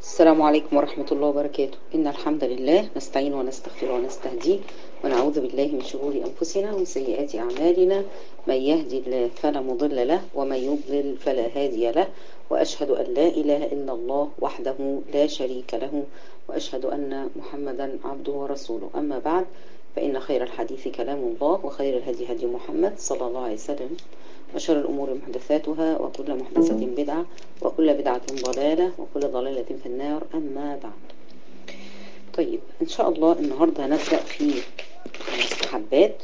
السلام عليكم ورحمة الله وبركاته إن الحمد لله نستعين ونستغفر ونستهديه ونعوذ بالله من شرور أنفسنا ومن سيئات أعمالنا من يهدي الله فلا مضل له ومن يضلل فلا هادي له وأشهد أن لا إله إلا الله وحده لا شريك له وأشهد أن محمدا عبده ورسوله أما بعد فإن خير الحديث كلام الله وخير الهدي هدي محمد صلى الله عليه وسلم وشر الأمور محدثاتها وكل محدثة بدعة وكل بدعة ضلالة وكل ضلالة في النار أما بعد طيب إن شاء الله النهاردة هنبدأ في المستحبات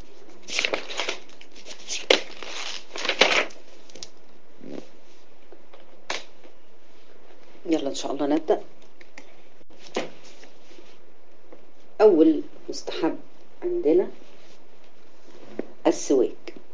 يلا إن شاء الله نبدأ أول مستحب عندنا السواك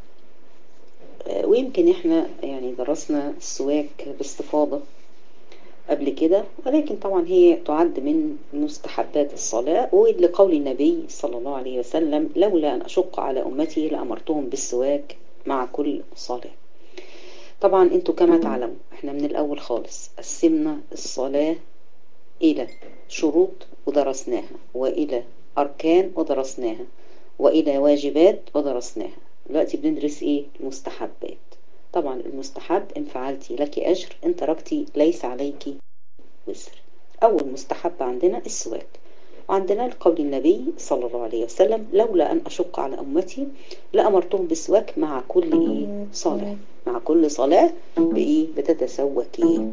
ويمكن احنا يعني درسنا السواك باستفاضة قبل كده ولكن طبعا هي تعد من مستحبات الصلاة ولقول النبي صلى الله عليه وسلم لولا أن أشق على أمتي لأمرتهم بالسواك مع كل صلاة طبعا انتوا كما تعلموا احنا من الأول خالص قسمنا الصلاة إلى شروط ودرسناها وإلى أركان ودرسناها وإلى واجبات ودرسناها دلوقتي بندرس ايه المستحبات طبعا المستحب ان فعلتي لك اجر ان تركتي ليس عليك وزر اول مستحب عندنا السواك وعندنا لقول النبي صلى الله عليه وسلم لولا ان اشق على امتي لامرتهم بالسواك مع كل ايه صلاه مع كل صلاه بايه بتتسوكي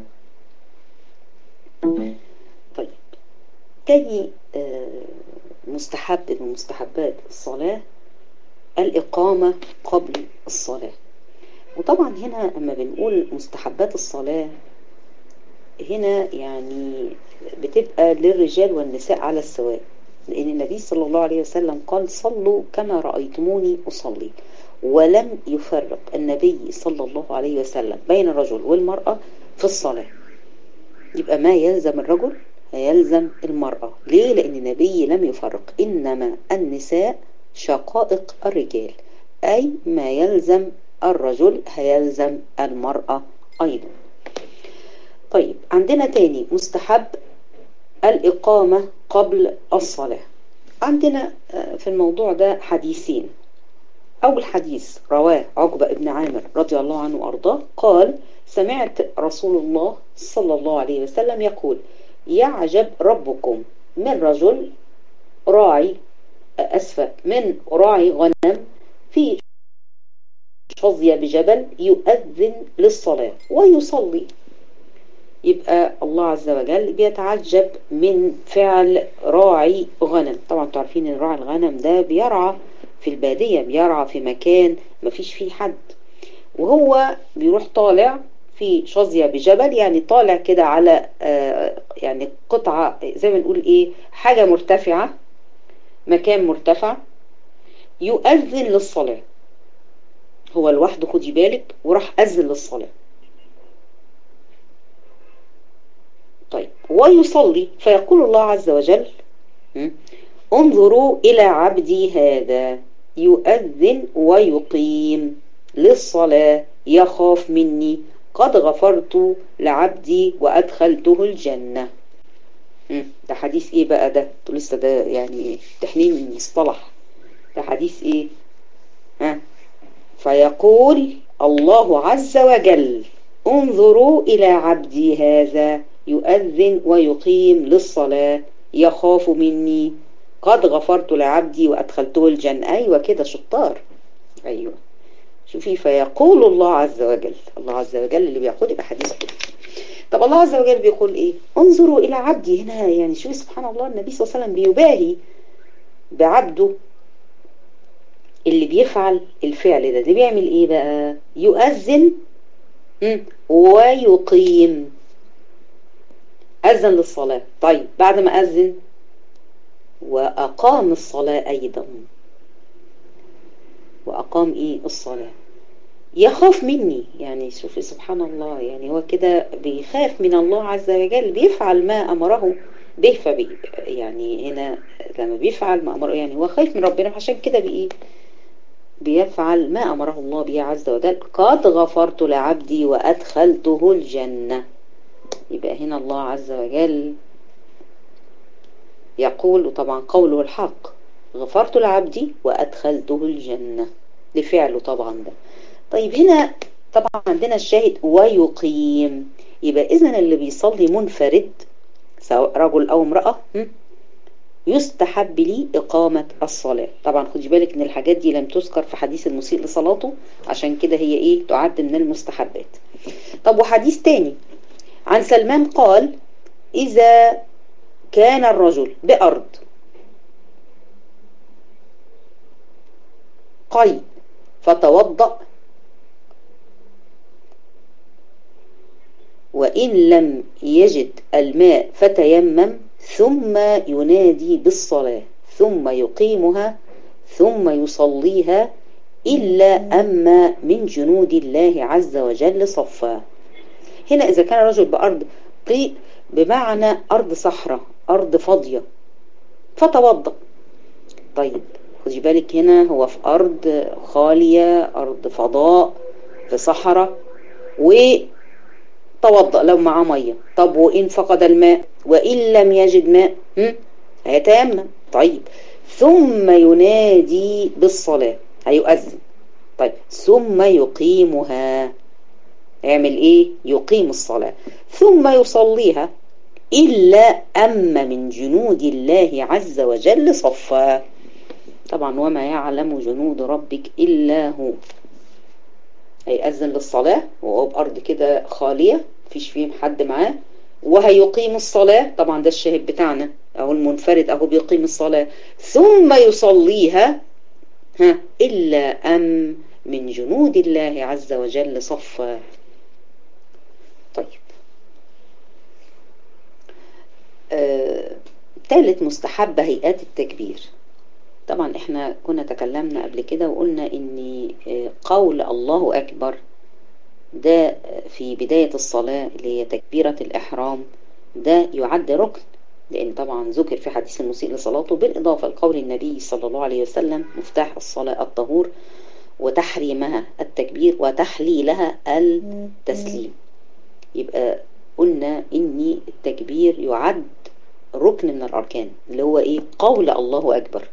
طيب تاني آه مستحب من مستحبات الصلاه الإقامة قبل الصلاة وطبعا هنا لما بنقول مستحبات الصلاة هنا يعني بتبقى للرجال والنساء على السواء لأن النبي صلى الله عليه وسلم قال صلوا كما رأيتموني أصلي ولم يفرق النبي صلى الله عليه وسلم بين الرجل والمرأة في الصلاة يبقى ما يلزم الرجل هيلزم المرأة ليه؟ لأن النبي لم يفرق إنما النساء شقائق الرجال أي ما يلزم الرجل هيلزم المرأة أيضا طيب عندنا تاني مستحب الإقامة قبل الصلاة عندنا في الموضوع ده حديثين أول حديث رواه عقبة ابن عامر رضي الله عنه وأرضاه قال سمعت رسول الله صلى الله عليه وسلم يقول يعجب ربكم من رجل راعي أسفة من راعي غنم في شظية بجبل يؤذن للصلاة ويصلي يبقى الله عز وجل بيتعجب من فعل راعي غنم طبعا تعرفين ان راعي الغنم ده بيرعى في البادية بيرعى في مكان مفيش فيه حد وهو بيروح طالع في شظية بجبل يعني طالع كده على آه يعني قطعة زي ما نقول ايه حاجة مرتفعة مكان مرتفع يؤذن للصلاة هو لوحده خدي بالك وراح أذن للصلاة طيب ويصلي فيقول الله عز وجل انظروا إلى عبدي هذا يؤذن ويقيم للصلاة يخاف مني قد غفرت لعبدي وأدخلته الجنة ده حديث ايه بقى ده لسه ده يعني تحليل من المصطلح ده حديث ايه ها فيقول الله عز وجل انظروا الى عبدي هذا يؤذن ويقيم للصلاة يخاف مني قد غفرت لعبدي وادخلته الجنة ايوه كده شطار ايوه شوفي فيقول الله عز وجل الله عز وجل اللي بيقول يبقى حديث كده طب الله عز وجل بيقول ايه انظروا الى عبدي هنا يعني شوفي سبحان الله النبي صلى الله عليه وسلم بيباهي بعبده اللي بيفعل الفعل ده ده بيعمل ايه بقى يؤذن ويقيم أذن للصلاة طيب بعد ما أذن وأقام الصلاة أيضا وأقام إيه الصلاة يخاف مني يعني شوفي سبحان الله يعني هو كده بيخاف من الله عز وجل بيفعل ما أمره به فبي يعني هنا لما بيفعل ما أمره يعني هو خايف من ربنا عشان كده بإيه بيفعل ما أمره الله به عز وجل قد غفرت لعبدي وأدخلته الجنة يبقى هنا الله عز وجل يقول وطبعا قوله الحق غفرت لعبدي وأدخلته الجنة لفعله طبعا ده طيب هنا طبعا عندنا الشاهد ويقيم يبقى إذن اللي بيصلي منفرد سواء رجل أو امرأة يستحب لي إقامة الصلاة طبعا خدي بالك إن الحاجات دي لم تذكر في حديث المسيء لصلاته عشان كده هي إيه تعد من المستحبات طب وحديث تاني عن سلمان قال إذا كان الرجل بأرض قي فتوضأ وإن لم يجد الماء فتيمم ثم ينادي بالصلاة ثم يقيمها ثم يصليها إلا أما من جنود الله عز وجل صفا هنا إذا كان الرجل بأرض قي بمعنى أرض صحراء أرض فاضية فتوضأ طيب خدي بالك هنا هو في أرض خالية أرض فضاء في صحراء وتوضأ لو معاه مية طب وإن فقد الماء وإن لم يجد ماء هيتيمم طيب ثم ينادي بالصلاة هيؤذن طيب ثم يقيمها يعمل ايه يقيم الصلاة ثم يصليها إلا أما من جنود الله عز وجل صفا طبعا وما يعلم جنود ربك إلا هو هيأذن للصلاة وهو بأرض كده خالية مفيش فيه حد معاه وهيقيم الصلاة طبعا ده الشاهد بتاعنا أو المنفرد أهو بيقيم الصلاة ثم يصليها ها إلا أم من جنود الله عز وجل صفا طيب آه، ثالث مستحبة هيئات التكبير طبعا احنا كنا تكلمنا قبل كده وقلنا ان قول الله اكبر ده في بداية الصلاة اللي هي تكبيرة الاحرام ده يعد ركن لان طبعا ذكر في حديث المسيء لصلاته بالاضافة لقول النبي صلى الله عليه وسلم مفتاح الصلاة الطهور وتحريمها التكبير وتحليلها التسليم يبقى قلنا ان التكبير يعد ركن من الاركان اللي هو ايه قول الله اكبر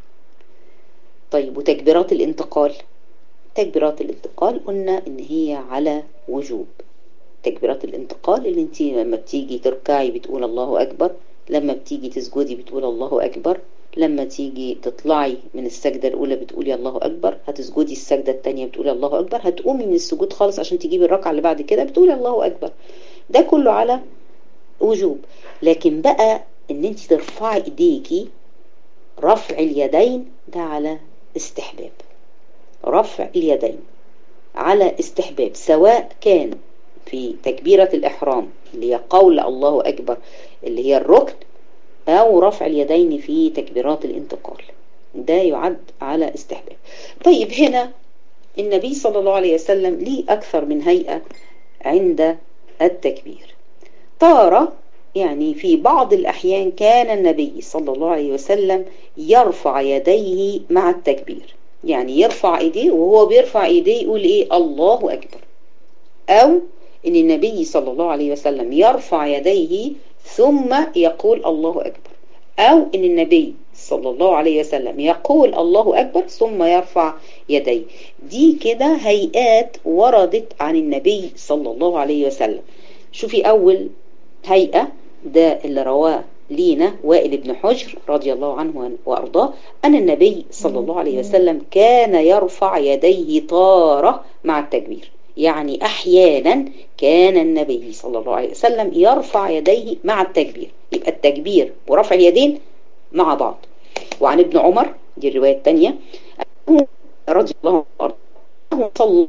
طيب وتكبيرات الانتقال تكبيرات الانتقال قلنا ان هي على وجوب تكبيرات الانتقال اللي انت لما بتيجي تركعي بتقول الله اكبر لما بتيجي تسجدي بتقول الله اكبر لما تيجي تطلعي من السجدة الأولى بتقولي الله أكبر هتسجدي السجدة التانية بتقولي الله أكبر هتقومي من السجود خالص عشان تجيبي الركعة اللي بعد كده بتقولي الله أكبر ده كله على وجوب لكن بقى ان انت ترفعي ايديكي رفع اليدين ده على استحباب رفع اليدين على استحباب سواء كان في تكبيرة الإحرام اللي هي قول الله أكبر اللي هي الركن أو رفع اليدين في تكبيرات الانتقال ده يعد على استحباب طيب هنا النبي صلى الله عليه وسلم ليه أكثر من هيئة عند التكبير طار يعني في بعض الأحيان كان النبي صلى الله عليه وسلم يرفع يديه مع التكبير يعني يرفع ايديه وهو بيرفع ايديه يقول ايه الله أكبر أو ان النبي صلى الله عليه وسلم يرفع يديه ثم يقول الله أكبر أو ان النبي صلى الله عليه وسلم يقول الله أكبر ثم يرفع يديه دي كده هيئات وردت عن النبي صلى الله عليه وسلم شوفي أول هيئة ده اللي رواه لينا وائل بن حجر رضي الله عنه وأرضاه أن النبي صلى الله عليه وسلم كان يرفع يديه طارة مع التكبير يعني أحيانا كان النبي صلى الله عليه وسلم يرفع يديه مع التكبير يبقى التكبير ورفع اليدين مع بعض وعن ابن عمر دي الرواية الثانية رضي الله عنه صلى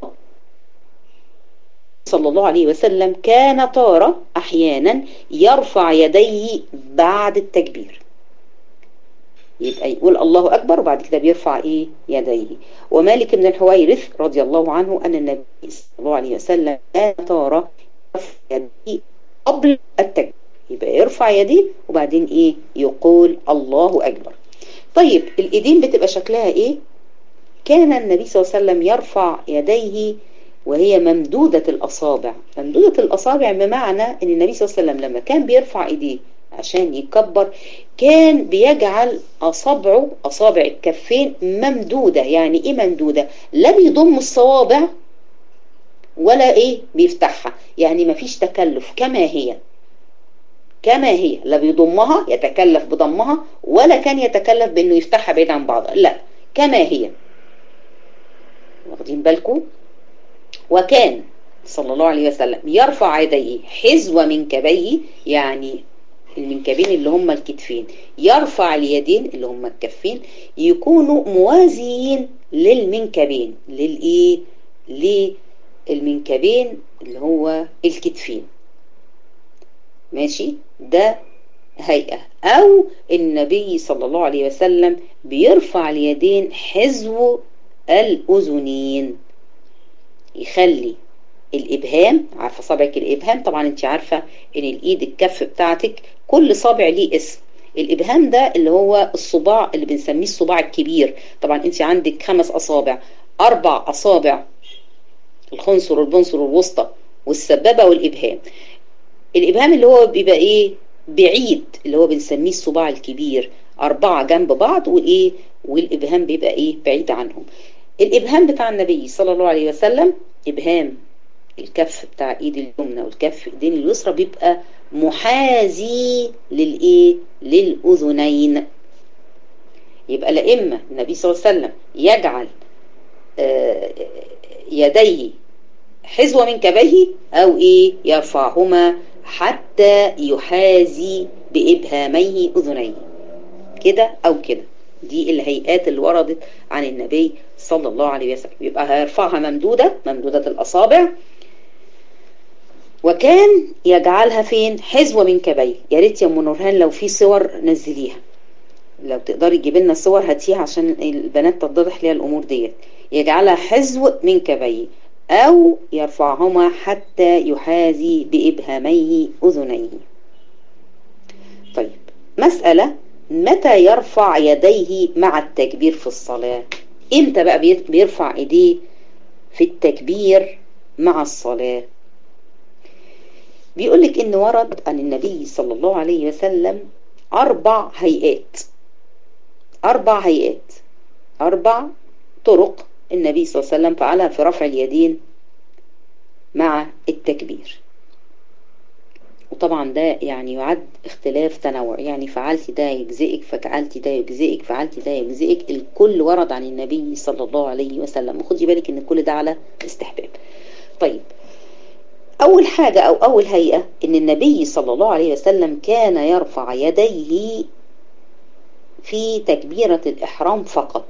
صلى الله عليه وسلم كان طارة أحيانا يرفع يديه بعد التكبير يبقى يقول الله أكبر وبعد كده بيرفع إيه يديه ومالك بن الحويرث رضي الله عنه أن النبي صلى الله عليه وسلم كان طارة يرفع يديه قبل التكبير يبقى يرفع يديه وبعدين إيه يقول الله أكبر طيب الإيدين بتبقى شكلها إيه كان النبي صلى الله عليه وسلم يرفع يديه وهي ممدودة الأصابع ممدودة الأصابع بمعنى أن النبي صلى الله عليه وسلم لما كان بيرفع إيديه عشان يكبر كان بيجعل أصابعه أصابع الكفين ممدودة يعني إيه ممدودة لا بيضم الصوابع ولا إيه بيفتحها يعني مفيش تكلف كما هي كما هي لا بيضمها يتكلف بضمها ولا كان يتكلف بأنه يفتحها بعيد عن بعضها لا كما هي واخدين بالكم وكان صلى الله عليه وسلم يرفع يديه حزو منكبيه يعني المنكبين اللي هم الكتفين يرفع اليدين اللي هم الكفين يكونوا موازيين للمنكبين للايه للمنكبين اللي هو الكتفين ماشي ده هيئة او النبي صلى الله عليه وسلم بيرفع اليدين حزو الاذنين يخلي الابهام عارفه صابعك الابهام طبعا انت عارفه ان الايد الكف بتاعتك كل صابع ليه اسم الابهام ده اللي هو الصباع اللي بنسميه الصباع الكبير طبعا انت عندك خمس اصابع اربع اصابع الخنصر والبنصر والوسطى والسبابه والابهام الابهام اللي هو بيبقى ايه بعيد اللي هو بنسميه الصباع الكبير اربعه جنب بعض وايه والابهام بيبقى ايه بعيد عنهم الابهام بتاع النبي صلى الله عليه وسلم ابهام الكف بتاع ايد اليمنى والكف ايدين اليسرى بيبقى محاذي للايه للاذنين يبقى لا اما النبي صلى الله عليه وسلم يجعل يديه حزو من كبيه او ايه يرفعهما حتى يحاذي بابهاميه اذنيه كده او كده دي الهيئات اللي وردت عن النبي صلى الله عليه وسلم يبقى هيرفعها ممدودة ممدودة الأصابع وكان يجعلها فين حزوة من كبيه يا ريت يا ام نورهان لو في صور نزليها لو تقدري تجيبي لنا صور هاتيها عشان البنات تتضح ليها الامور ديت يجعلها حزو من كبيه او يرفعهما حتى يحاذي بابهاميه اذنيه طيب مسألة متى يرفع يديه مع التكبير في الصلاة امتى بقى بيرفع ايديه في التكبير مع الصلاة بيقولك ان ورد عن النبي صلى الله عليه وسلم اربع هيئات اربع هيئات اربع طرق النبي صلى الله عليه وسلم فعلها في رفع اليدين مع التكبير وطبعا ده يعني يعد اختلاف تنوع يعني فعلت ده يجزئك ففعلت ده يجزئك فعلت ده يجزئك الكل ورد عن النبي صلى الله عليه وسلم وخدي بالك ان كل ده على استحباب طيب اول حاجة او اول هيئة ان النبي صلى الله عليه وسلم كان يرفع يديه في تكبيرة الاحرام فقط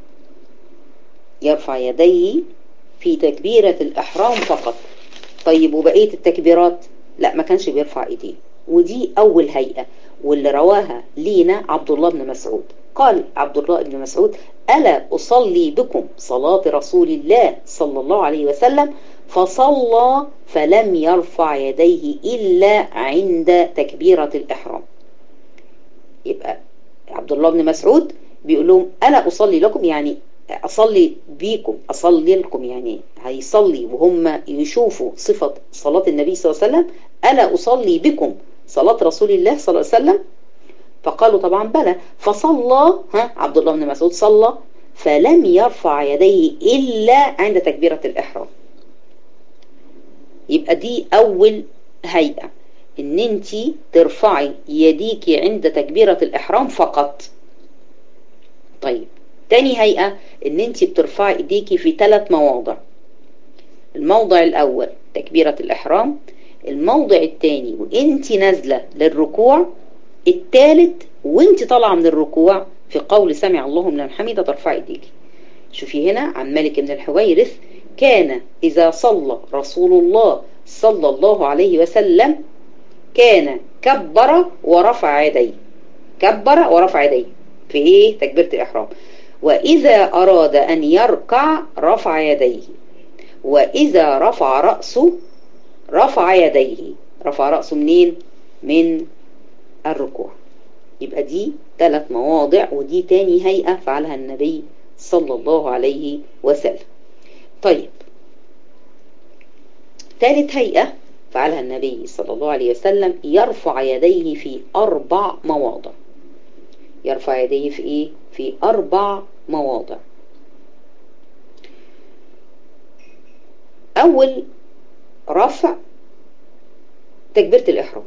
يرفع يديه في تكبيرة الاحرام فقط طيب وبقية التكبيرات لا ما كانش بيرفع ايديه ودي اول هيئة واللي رواها لينا عبد الله بن مسعود قال عبد الله بن مسعود ألا أصلي بكم صلاة رسول الله صلى الله عليه وسلم فصلى فلم يرفع يديه إلا عند تكبيرة الإحرام يبقى عبد الله بن مسعود بيقول لهم ألا أصلي لكم يعني أصلي بيكم أصلي لكم يعني هيصلي وهم يشوفوا صفة صلاة النبي صلى الله عليه وسلم ألا أصلي بكم صلاة رسول الله صلى الله عليه وسلم فقالوا طبعا بلى فصلى ها عبد الله بن مسعود صلى فلم يرفع يديه إلا عند تكبيرة الإحرام يبقى دي أول هيئة ان انت ترفعي يديكي عند تكبيرة الإحرام فقط طيب تاني هيئة ان انت بترفعي ايديكي في ثلاث مواضع الموضع الاول تكبيرة الاحرام الموضع الثاني وانت نازلة للركوع الثالث وانت طالعة من الركوع في قول سمع الله من حميدة ترفعي ايديكي شوفي هنا عن مالك بن الحويرث كان اذا صلى رسول الله صلى الله عليه وسلم كان كبر ورفع يديه كبر ورفع يديه في ايه تكبيرة الاحرام وإذا أراد أن يركع رفع يديه وإذا رفع رأسه رفع يديه رفع رأسه منين من الركوع يبقى دي ثلاث مواضع ودي تاني هيئة فعلها النبي صلى الله عليه وسلم طيب ثالث هيئة فعلها النبي صلى الله عليه وسلم يرفع يديه في أربع مواضع يرفع يديه في إيه؟ في أربع مواضع أول رفع تكبيرة الإحرام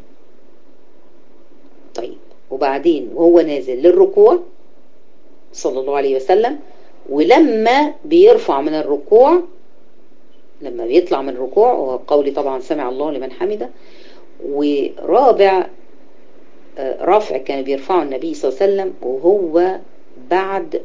طيب وبعدين وهو نازل للركوع صلى الله عليه وسلم ولما بيرفع من الركوع لما بيطلع من الركوع وهو قولي طبعا سمع الله لمن حمده ورابع رفع كان بيرفعه النبي صلى الله عليه وسلم وهو بعد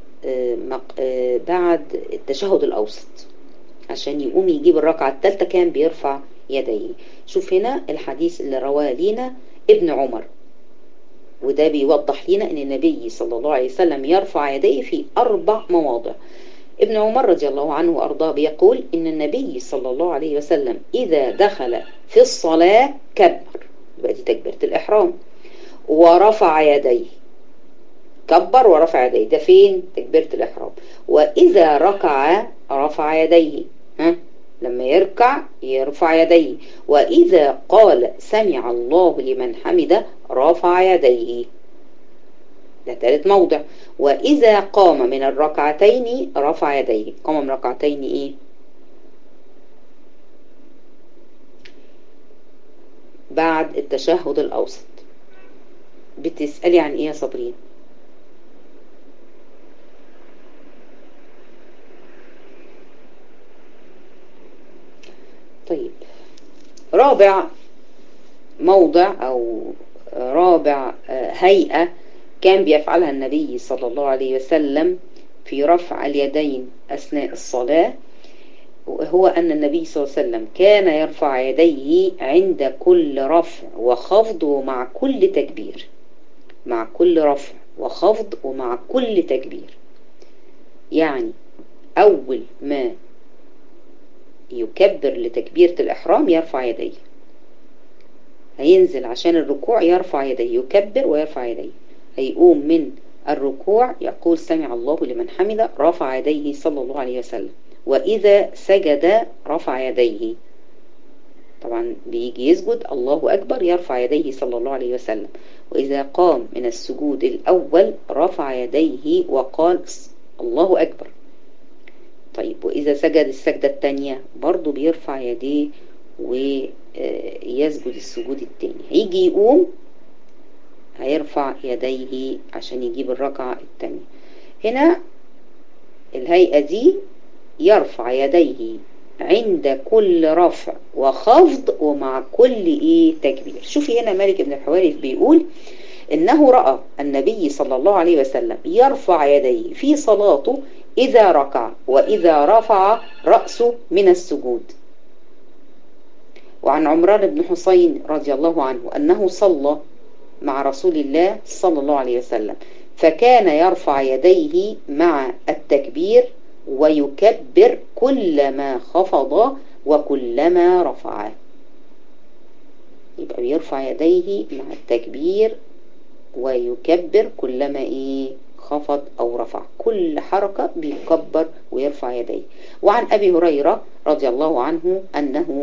بعد التشهد الأوسط عشان يقوم يجيب الركعة الثالثة كان بيرفع يديه شوف هنا الحديث اللي رواه لينا ابن عمر وده بيوضح لنا ان النبي صلى الله عليه وسلم يرفع يديه في اربع مواضع ابن عمر رضي الله عنه وارضاه بيقول ان النبي صلى الله عليه وسلم اذا دخل في الصلاة كبر يبقى دي تكبيرة الاحرام ورفع يديه كبر ورفع يديه ده فين تكبيرة الاحرام واذا ركع رفع يديه ها لما يركع يرفع يديه وإذا قال سمع الله لمن حمده رفع يديه ده ثالث موضع وإذا قام من الركعتين رفع يديه قام من ركعتين إيه بعد التشهد الأوسط بتسألي عن إيه يا صابرين طيب رابع موضع أو رابع هيئة كان بيفعلها النبي صلى الله عليه وسلم في رفع اليدين أثناء الصلاة هو أن النبي صلى الله عليه وسلم كان يرفع يديه عند كل رفع وخفض ومع كل تكبير مع كل رفع وخفض ومع كل تكبير يعني أول ما يكبر لتكبيرة الإحرام يرفع يديه هينزل عشان الركوع يرفع يديه يكبر ويرفع يديه هيقوم من الركوع يقول سمع الله لمن حمده رفع يديه صلى الله عليه وسلم وإذا سجد رفع يديه طبعا بيجي يسجد الله أكبر يرفع يديه صلى الله عليه وسلم وإذا قام من السجود الأول رفع يديه وقال الله أكبر طيب وإذا سجد السجدة التانية برضو بيرفع يديه ويسجد السجود التاني هيجي يقوم هيرفع يديه عشان يجيب الركعة التانية هنا الهيئة دي يرفع يديه عند كل رفع وخفض ومع كل ايه تكبير شوفي هنا مالك بن الحوارث بيقول انه رأى النبي صلى الله عليه وسلم يرفع يديه في صلاته إذا ركع وإذا رفع رأسه من السجود وعن عمران بن حسين رضي الله عنه أنه صلى مع رسول الله صلى الله عليه وسلم فكان يرفع يديه مع التكبير ويكبر كلما خفض وكلما رفع يبقى بيرفع يديه مع التكبير ويكبر كلما ايه خفض او رفع كل حركة بيكبر ويرفع يديه وعن ابي هريرة رضي الله عنه انه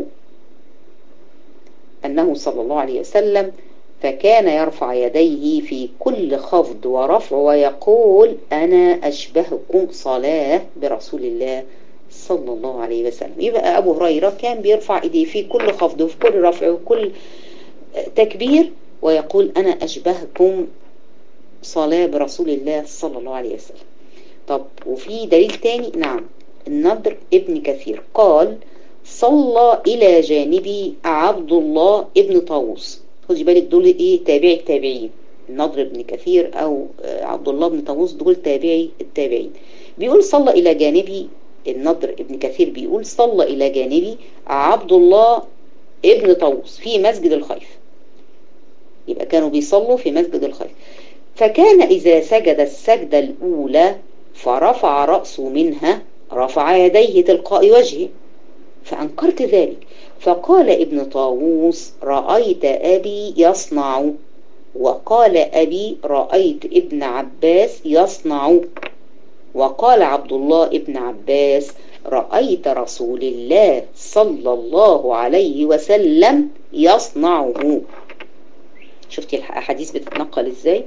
انه صلى الله عليه وسلم فكان يرفع يديه في كل خفض ورفع ويقول أنا أشبهكم صلاة برسول الله صلى الله عليه وسلم يبقى أبو هريرة كان بيرفع إيديه في كل خفض وفي كل رفع وكل تكبير ويقول أنا أشبهكم صلاة برسول الله صلى الله عليه وسلم طب وفي دليل تاني نعم النضر ابن كثير قال صلى إلى جانبي عبد الله ابن طاووس خدي بالك دول ايه تابعي التابعين النضر بن كثير او عبد الله بن طاووس دول تابعي التابعين بيقول صلى الى جانبي النضر ابن كثير بيقول صلى الى جانبي عبد الله ابن طاووس في مسجد الخيف يبقى كانوا بيصلوا في مسجد الخيف فكان اذا سجد السجدة الاولى فرفع رأسه منها رفع يديه تلقاء وجهه فأنكرت ذلك فقال ابن طاووس رأيت أبي يصنع وقال أبي رأيت ابن عباس يصنع وقال عبد الله ابن عباس رأيت رسول الله صلى الله عليه وسلم يصنعه شفتي الأحاديث بتتنقل ازاي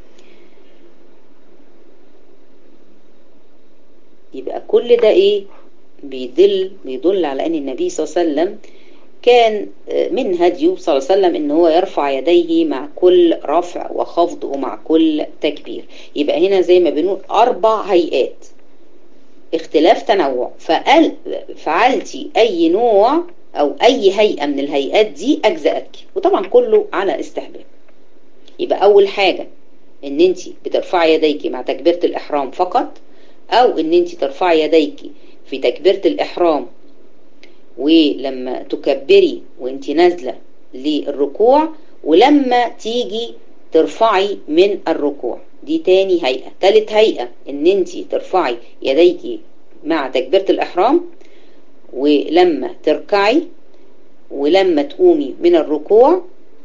يبقى كل ده ايه بيدل بيدل على ان النبي صلى الله عليه وسلم كان من هديه صلى الله عليه وسلم ان هو يرفع يديه مع كل رفع وخفض ومع كل تكبير يبقى هنا زي ما بنقول اربع هيئات اختلاف تنوع فقال فعلتي اي نوع او اي هيئة من الهيئات دي اجزأتك وطبعا كله على استحباب يبقى اول حاجة ان انت بترفعي يديك مع تكبيرة الاحرام فقط او ان انت ترفعي يديك في تكبيرة الاحرام ولما تكبري وانت نازلة للركوع ولما تيجي ترفعي من الركوع دي تاني هيئة تالت هيئة ان انت ترفعي يديك مع تكبيرة الاحرام ولما تركعي ولما تقومي من الركوع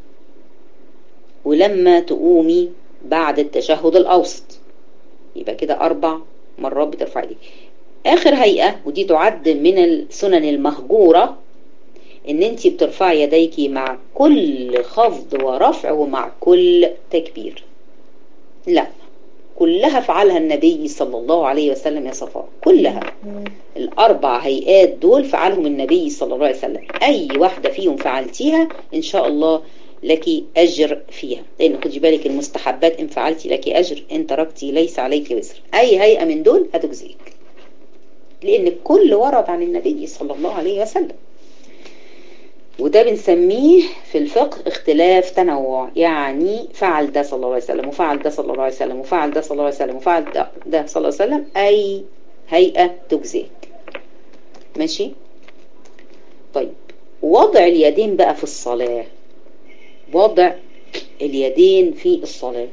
ولما تقومي بعد التشهد الاوسط يبقى كده اربع مرات بترفعي دي اخر هيئة ودي تعد من السنن المهجورة ان انت بترفعي يديك مع كل خفض ورفع ومع كل تكبير لا كلها فعلها النبي صلى الله عليه وسلم يا صفاء كلها الاربع هيئات دول فعلهم النبي صلى الله عليه وسلم اي واحدة فيهم فعلتيها ان شاء الله لك أجر فيها لأن خدي بالك المستحبات إن فعلتي لك أجر إن تركتي ليس عليك وزر أي هيئة من دول هتجزيك لأن الكل ورد عن النبي صلى الله عليه وسلم وده بنسميه في الفقه اختلاف تنوع يعني فعل ده صلى الله عليه وسلم وفعل ده صلى الله عليه وسلم وفعل ده صلى الله عليه وسلم وفعل ده, ده صلى الله عليه وسلم أي هيئة تجزيك ماشي طيب وضع اليدين بقى في الصلاة وضع اليدين في الصلاة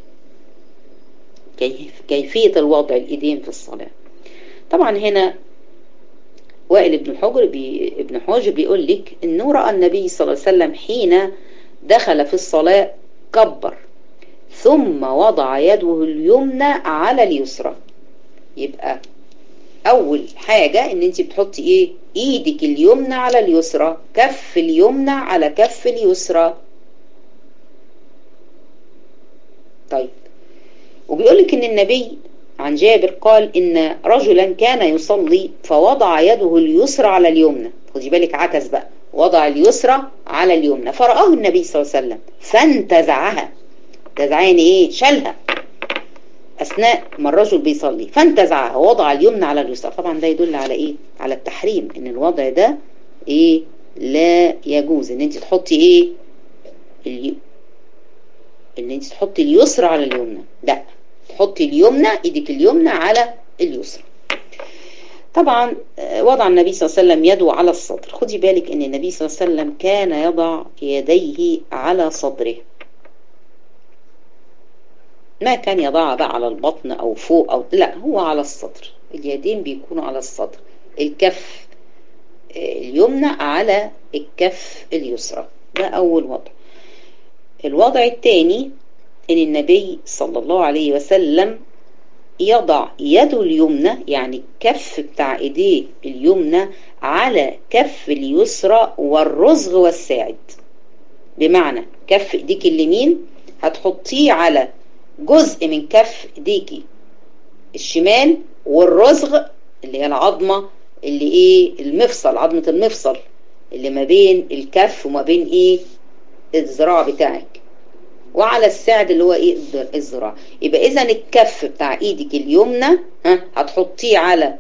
كيف كيفية الوضع اليدين في الصلاة طبعا هنا وائل ابن حجر بي ابن حجر بيقول لك انه راى النبي صلى الله عليه وسلم حين دخل في الصلاة كبر ثم وضع يده اليمنى على اليسرى يبقى اول حاجة ان انت بتحطي ايه ايدك اليمنى على اليسرى كف اليمنى على كف اليسرى طيب وبيقول لك ان النبي عن جابر قال ان رجلا كان يصلي فوضع يده اليسرى على اليمنى خدي بالك عكس بقى وضع اليسرى على اليمنى فرآه النبي صلى الله عليه وسلم فانتزعها تزعين ايه شالها اثناء ما الرجل بيصلي فانتزعها ووضع اليمنى على اليسرى طبعا ده يدل على ايه على التحريم ان الوضع ده ايه لا يجوز ان انت تحطي ايه الي... ان انت تحطي اليسرى على اليمنى لا تحطي اليمنى ايدك اليمنى على اليسرى طبعا وضع النبي صلى الله عليه وسلم يده على الصدر خدي بالك ان النبي صلى الله عليه وسلم كان يضع يديه على صدره ما كان يضعها بقى على البطن او فوق او لا هو على الصدر اليدين بيكونوا على الصدر الكف اليمنى على الكف اليسرى ده اول وضع الوضع الثاني ان النبي صلى الله عليه وسلم يضع يده اليمنى يعني الكف بتاع ايديه اليمنى على كف اليسرى والرزغ والساعد بمعنى كف ايديك اليمين هتحطيه على جزء من كف ايديكي الشمال والرزغ اللي هي العظمة اللي ايه المفصل عظمة المفصل اللي ما بين الكف وما بين ايه الذراع بتاعك وعلى الساعد اللي هو ايه الذراع يبقى اذا الكف بتاع ايدك اليمنى ها هتحطيه على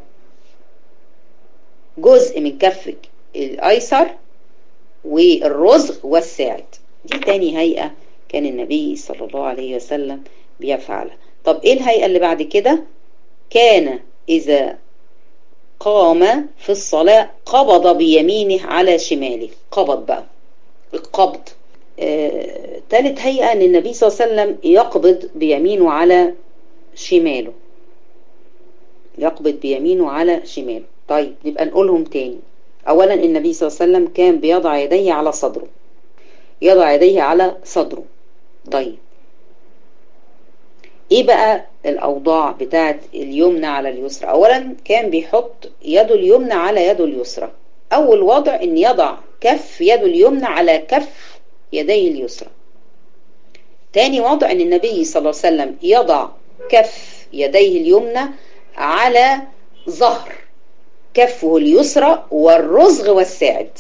جزء من كفك الايسر والرزغ والساعد دي تاني هيئة كان النبي صلى الله عليه وسلم بيفعلها طب ايه الهيئة اللي بعد كده كان اذا قام في الصلاة قبض بيمينه على شماله قبض بقى القبض آه، ثالث هيئة ان النبي صلى الله عليه وسلم يقبض بيمينه على شماله يقبض بيمينه على شماله طيب نبقى نقولهم تاني اولا النبي صلى الله عليه وسلم كان بيضع يديه على صدره يضع يديه على صدره طيب ايه بقى الاوضاع بتاعت اليمنى على اليسرى اولا كان بيحط يده اليمنى على يده اليسرى اول وضع ان يضع كف يده اليمنى على كف يديه اليسرى تاني وضع ان النبي صلى الله عليه وسلم يضع كف يديه اليمنى على ظهر كفه اليسرى والرزغ والساعد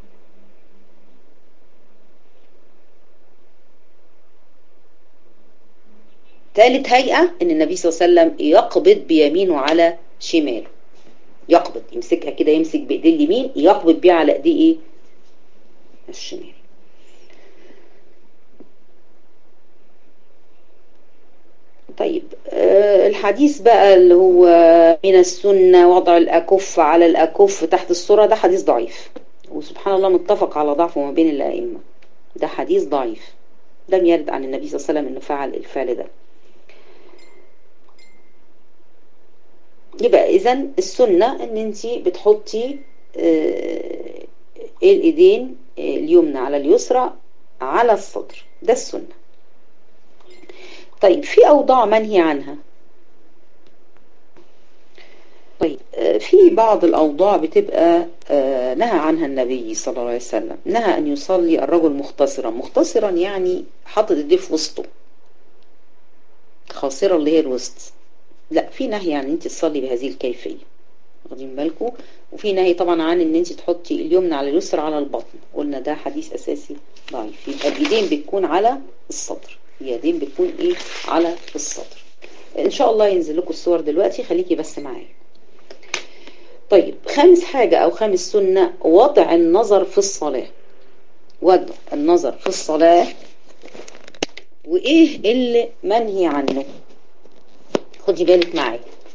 ثالث هيئة ان النبي صلى الله عليه وسلم يقبض بيمينه على شماله يقبض يمسكها كده يمسك بايديه اليمين يقبض بيها على ايديه ايه الشمال طيب آه الحديث بقى اللي هو من السنة وضع الأكف على الأكف تحت الصورة ده حديث ضعيف وسبحان الله متفق على ضعفه ما بين الأئمة ده حديث ضعيف لم يرد عن النبي صلى الله عليه وسلم انه فعل الفعل ده يبقى اذا السنة ان انت بتحطي آه الايدين اليمنى على اليسرى على الصدر ده السنة طيب في اوضاع منهي عنها طيب في بعض الأوضاع بتبقى نهى عنها النبي صلى الله عليه وسلم نهى أن يصلي الرجل مختصرا مختصرا يعني حاطط ايديه في وسطه خاصرة اللي هي الوسط لا في نهي عن ان انت تصلي بهذه الكيفية واخدين بالكم وفي نهي طبعا عن ان انت تحطي اليمنى على اليسرى على البطن قلنا ده حديث اساسي ضعيف يبقى الايدين بتكون على الصدر اليدين بتكون ايه على الصدر ان شاء الله ينزل لكم الصور دلوقتي خليكي بس معايا طيب خامس حاجة أو خامس سنة وضع النظر في الصلاة وضع النظر في الصلاة وإيه اللي منهي عنه خدي بالك معايا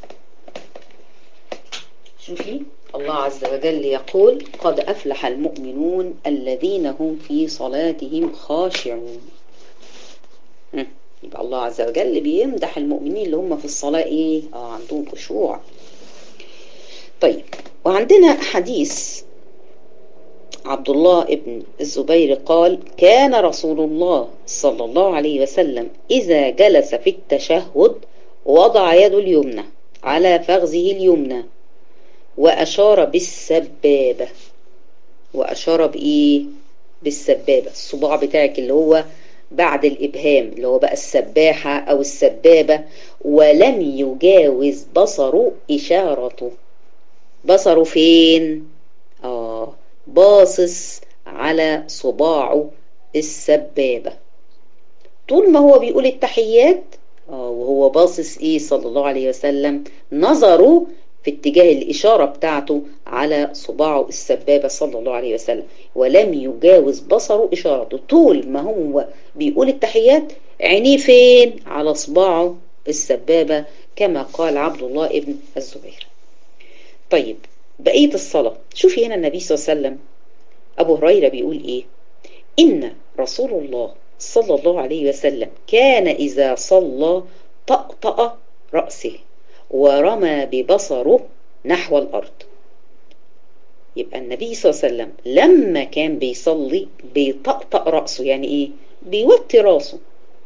شوفي الله عز وجل يقول قد أفلح المؤمنون الذين هم في صلاتهم خاشعون يبقى الله عز وجل بيمدح المؤمنين اللي هم في الصلاة إيه آه عندهم خشوع طيب وعندنا حديث عبد الله ابن الزبير قال كان رسول الله صلى الله عليه وسلم إذا جلس في التشهد وضع يده اليمنى على فخذه اليمنى وأشار بالسبابة وأشار بإيه بالسبابة الصباع بتاعك اللي هو بعد الإبهام اللي هو بقى السباحة أو السبابة ولم يجاوز بصره إشارته بصره فين اه باصص على صباعه السبابة طول ما هو بيقول التحيات اه وهو باصص ايه صلى الله عليه وسلم نظره في اتجاه الإشارة بتاعته على صباعه السبابة صلى الله عليه وسلم ولم يجاوز بصره إشارته طول ما هو بيقول التحيات عينيه فين على صباعه السبابة كما قال عبد الله ابن الزبير طيب بقية الصلاة شوفي هنا النبي صلى الله عليه وسلم أبو هريرة بيقول إيه إن رسول الله صلى الله عليه وسلم كان إذا صلى طأطأ رأسه ورمى ببصره نحو الأرض يبقى النبي صلى الله عليه وسلم لما كان بيصلي بيطأطأ رأسه يعني إيه بيوطي راسه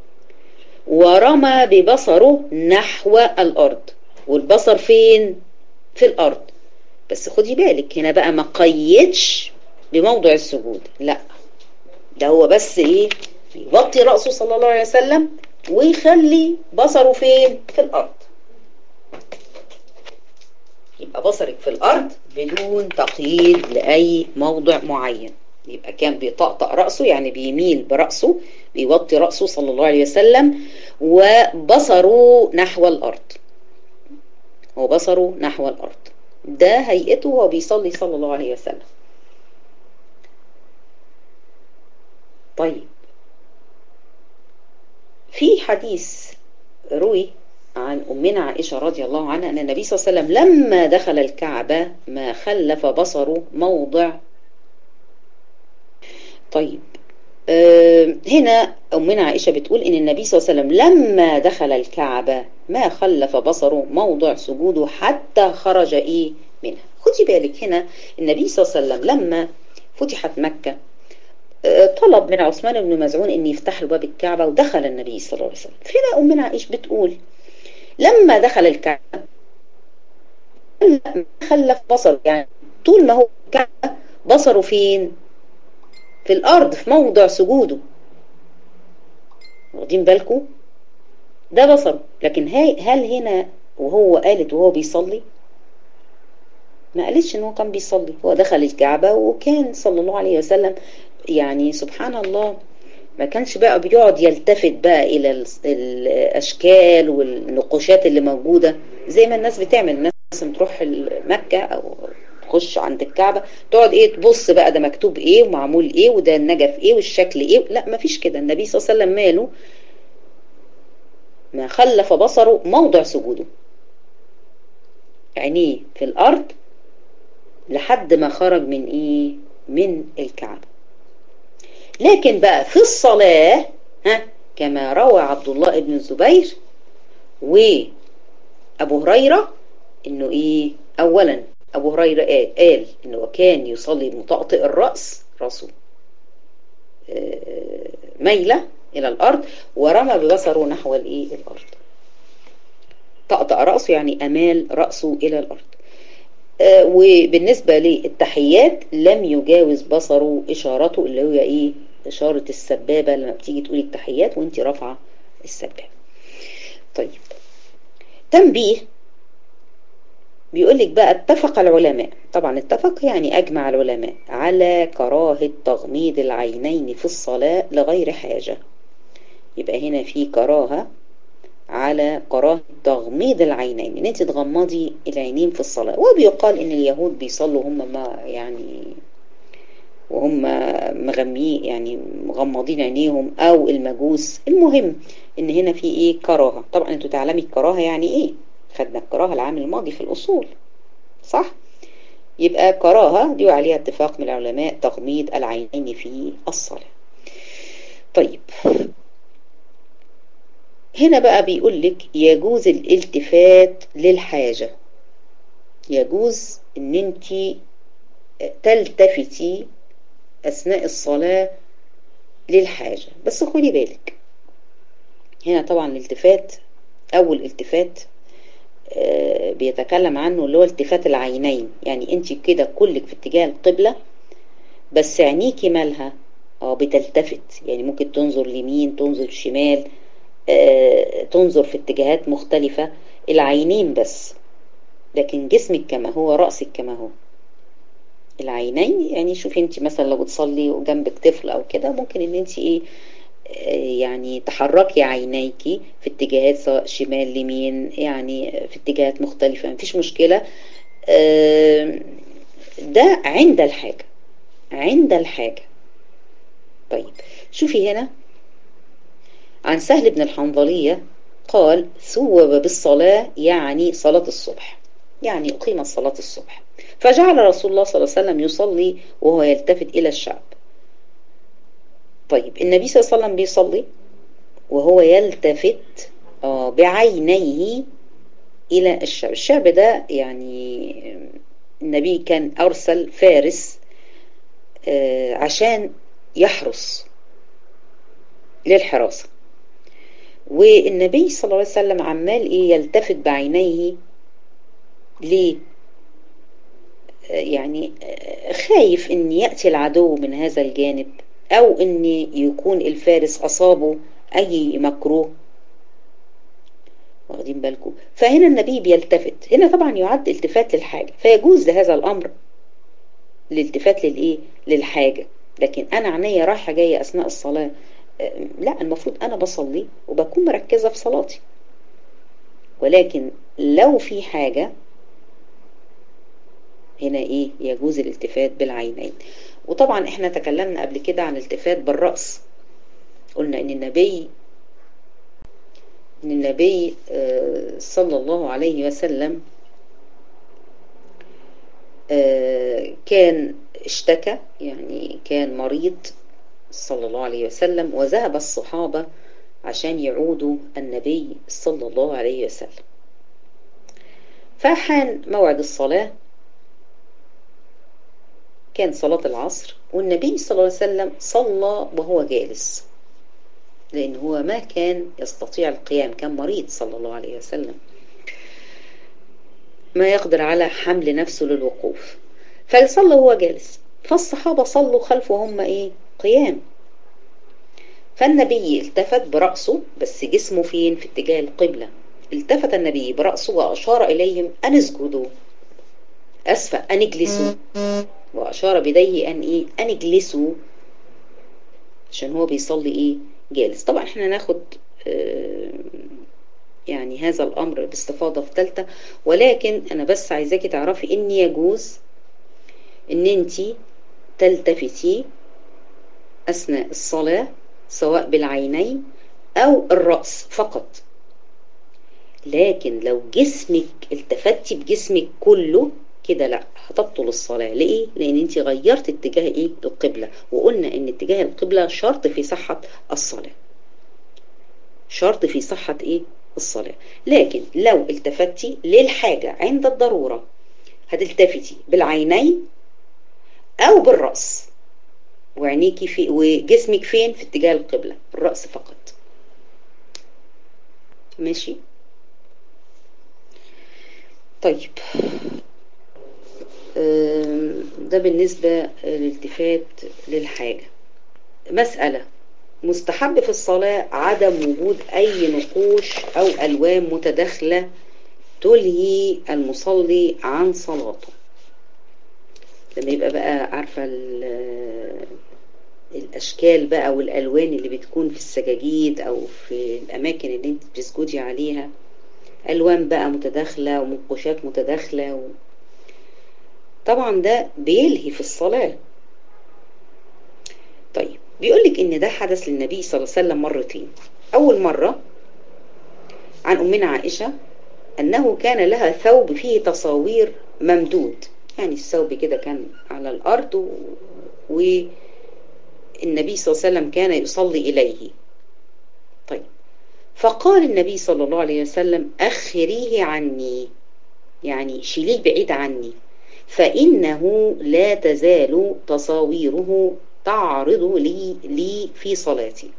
ورمى ببصره نحو الأرض والبصر فين في الأرض بس خدي بالك هنا بقى ما قيدش بموضع السجود لا ده هو بس ايه يوطي رأسه صلى الله عليه وسلم ويخلي بصره فين في الأرض يبقى بصرك في الأرض بدون تقييد لأي موضع معين يبقى كان بيطقطق رأسه يعني بيميل برأسه بيوطي رأسه صلى الله عليه وسلم وبصره نحو الأرض وبصره نحو الأرض ده هيئته وهو بيصلي صلى الله عليه وسلم طيب في حديث روي عن أمنا عائشة رضي الله عنها أن النبي صلى الله عليه وسلم لما دخل الكعبة ما خلف بصره موضع طيب أه هنا أمنا عائشة بتقول إن النبي صلى الله عليه وسلم لما دخل الكعبة ما خلف بصره موضع سجوده حتى خرج إيه منها خدي بالك هنا النبي صلى الله عليه وسلم لما فتحت مكة طلب من عثمان بن مزعون ان يفتح له باب الكعبة ودخل النبي صلى الله عليه وسلم فينا أمنا عائشة بتقول لما دخل الكعبة خلف بصره يعني طول ما هو الكعبة بصره فين في الأرض في موضع سجوده واخدين بالكم ده بصره لكن هاي هل هنا وهو قالت وهو بيصلي ما قالتش ان هو كان بيصلي هو دخل الكعبة وكان صلى الله عليه وسلم يعني سبحان الله ما كانش بقى بيقعد يلتفت بقى الى الاشكال والنقوشات اللي موجودة زي ما الناس بتعمل الناس تروح مكة او تخش عند الكعبة تقعد ايه تبص بقى ده مكتوب ايه ومعمول ايه وده النجف ايه والشكل ايه لا ما فيش كده النبي صلى الله عليه وسلم ماله ما خلف بصره موضع سجوده عينيه في الارض لحد ما خرج من ايه من الكعبة لكن بقى في الصلاة ها كما روى عبد الله بن الزبير وابو هريرة انه ايه اولا ابو هريرة قال, قال انه كان يصلي مطأطئ الرأس راسه ميلة الى الارض ورمى ببصره نحو الايه الارض طأطأ رأسه يعني امال رأسه الى الارض وبالنسبة للتحيات لم يجاوز بصره اشارته اللي هي ايه اشارة السبابة لما بتيجي تقولي التحيات وانت رافعة السبابة طيب تنبيه بيقول لك بقى اتفق العلماء طبعا اتفق يعني اجمع العلماء على كراهة تغميض العينين في الصلاة لغير حاجة يبقى هنا في كراهة على كراهة تغميض العينين ان انت تغمضي العينين في الصلاة وبيقال ان اليهود بيصلوا هم ما يعني وهم مغميين يعني مغمضين عينيهم او المجوس المهم ان هنا في ايه كراهة طبعا انتوا تعلمي الكراهة يعني ايه خدنا الكراهة العام الماضي في الاصول صح يبقى كراهة دي عليها اتفاق من العلماء تغميض العينين في الصلاة طيب هنا بقى بيقول لك يجوز الالتفات للحاجة يجوز ان انت تلتفتي اثناء الصلاة للحاجة بس خدي بالك هنا طبعا الالتفات اول التفات بيتكلم عنه اللي هو التفات العينين يعني انت كده كلك في اتجاه القبلة بس عينيكي مالها اه بتلتفت يعني ممكن تنظر ليمين تنظر شمال تنظر في اتجاهات مختلفة العينين بس لكن جسمك كما هو رأسك كما هو العينين يعني شوفي انت مثلا لو بتصلي وجنبك طفل او كده ممكن ان انت ايه يعني تحركي عينيكي في اتجاهات سواء شمال يمين يعني في اتجاهات مختلفة مفيش مشكلة ده عند الحاجة عند الحاجة طيب شوفي هنا عن سهل بن الحنظلية قال ثوب بالصلاة يعني صلاة الصبح يعني أقيمت صلاة الصبح فجعل رسول الله صلى الله عليه وسلم يصلي وهو يلتفت إلى الشعب طيب النبي صلى الله عليه وسلم بيصلي وهو يلتفت بعينيه إلى الشعب الشعب ده يعني النبي كان أرسل فارس عشان يحرس للحراسة والنبي صلى الله عليه وسلم عمال ايه يلتفت بعينيه ليه يعني خايف ان يأتي العدو من هذا الجانب او ان يكون الفارس اصابه اي مكروه واخدين بالكم فهنا النبي بيلتفت هنا طبعا يعد التفات للحاجة فيجوز لهذا الامر الالتفات للايه للحاجة لكن انا عينيا رايحة جاية اثناء الصلاة لا المفروض انا بصلي وبكون مركزة في صلاتي ولكن لو في حاجة هنا ايه يجوز الالتفات بالعينين وطبعا احنا تكلمنا قبل كده عن الالتفات بالرأس قلنا ان النبي ان النبي صلى الله عليه وسلم كان اشتكى يعني كان مريض صلى الله عليه وسلم وذهب الصحابة عشان يعودوا النبي صلى الله عليه وسلم فحان موعد الصلاة كان صلاة العصر والنبي صلى الله عليه وسلم صلى وهو جالس لأن هو ما كان يستطيع القيام كان مريض صلى الله عليه وسلم ما يقدر على حمل نفسه للوقوف فيصلى وهو جالس فالصحابة صلوا خلفه هم ايه قيام فالنبي التفت برأسه بس جسمه فين في اتجاه القبلة التفت النبي برأسه وأشار إليهم أن اسجدوا أسفة أن اجلسوا وأشار بيديه أن إيه أن اجلسوا عشان هو بيصلي إيه جالس طبعا احنا ناخد اه يعني هذا الأمر باستفاضة في ثالثة ولكن أنا بس عايزاكي تعرفي إن يجوز إن أنتي تلتفتي أثناء الصلاة سواء بالعينين أو الرأس فقط لكن لو جسمك التفتي بجسمك كله كده لا هتبطل الصلاة ليه؟ لأن انت غيرت اتجاه ايه القبلة وقلنا ان اتجاه القبلة شرط في صحة الصلاة شرط في صحة ايه الصلاة لكن لو التفتي للحاجة عند الضرورة هتلتفتي بالعينين او بالرأس وعينيكي في وجسمك فين في اتجاه القبلة الرأس فقط ماشي طيب ده بالنسبة للالتفات للحاجة مسألة مستحب في الصلاة عدم وجود أي نقوش أو ألوان متداخلة تلهي المصلي عن صلاته لما يبقى بقى عارفة الأشكال بقى والألوان اللي بتكون في السجاجيد أو في الأماكن اللي انت بتسجدي عليها ألوان بقى متداخلة ومنقوشات متداخلة و... طبعا ده بيلهي في الصلاة طيب بيقولك ان ده حدث للنبي صلى الله عليه وسلم مرتين اول مرة عن امنا عائشة انه كان لها ثوب فيه تصاوير ممدود يعني الثوب كده كان على الارض و... والنبي صلى الله عليه وسلم كان يصلي اليه طيب فقال النبي صلى الله عليه وسلم اخريه عني يعني شيليه بعيد عني فإنه لا تزال تصاويره تعرض لي, لي في صلاتي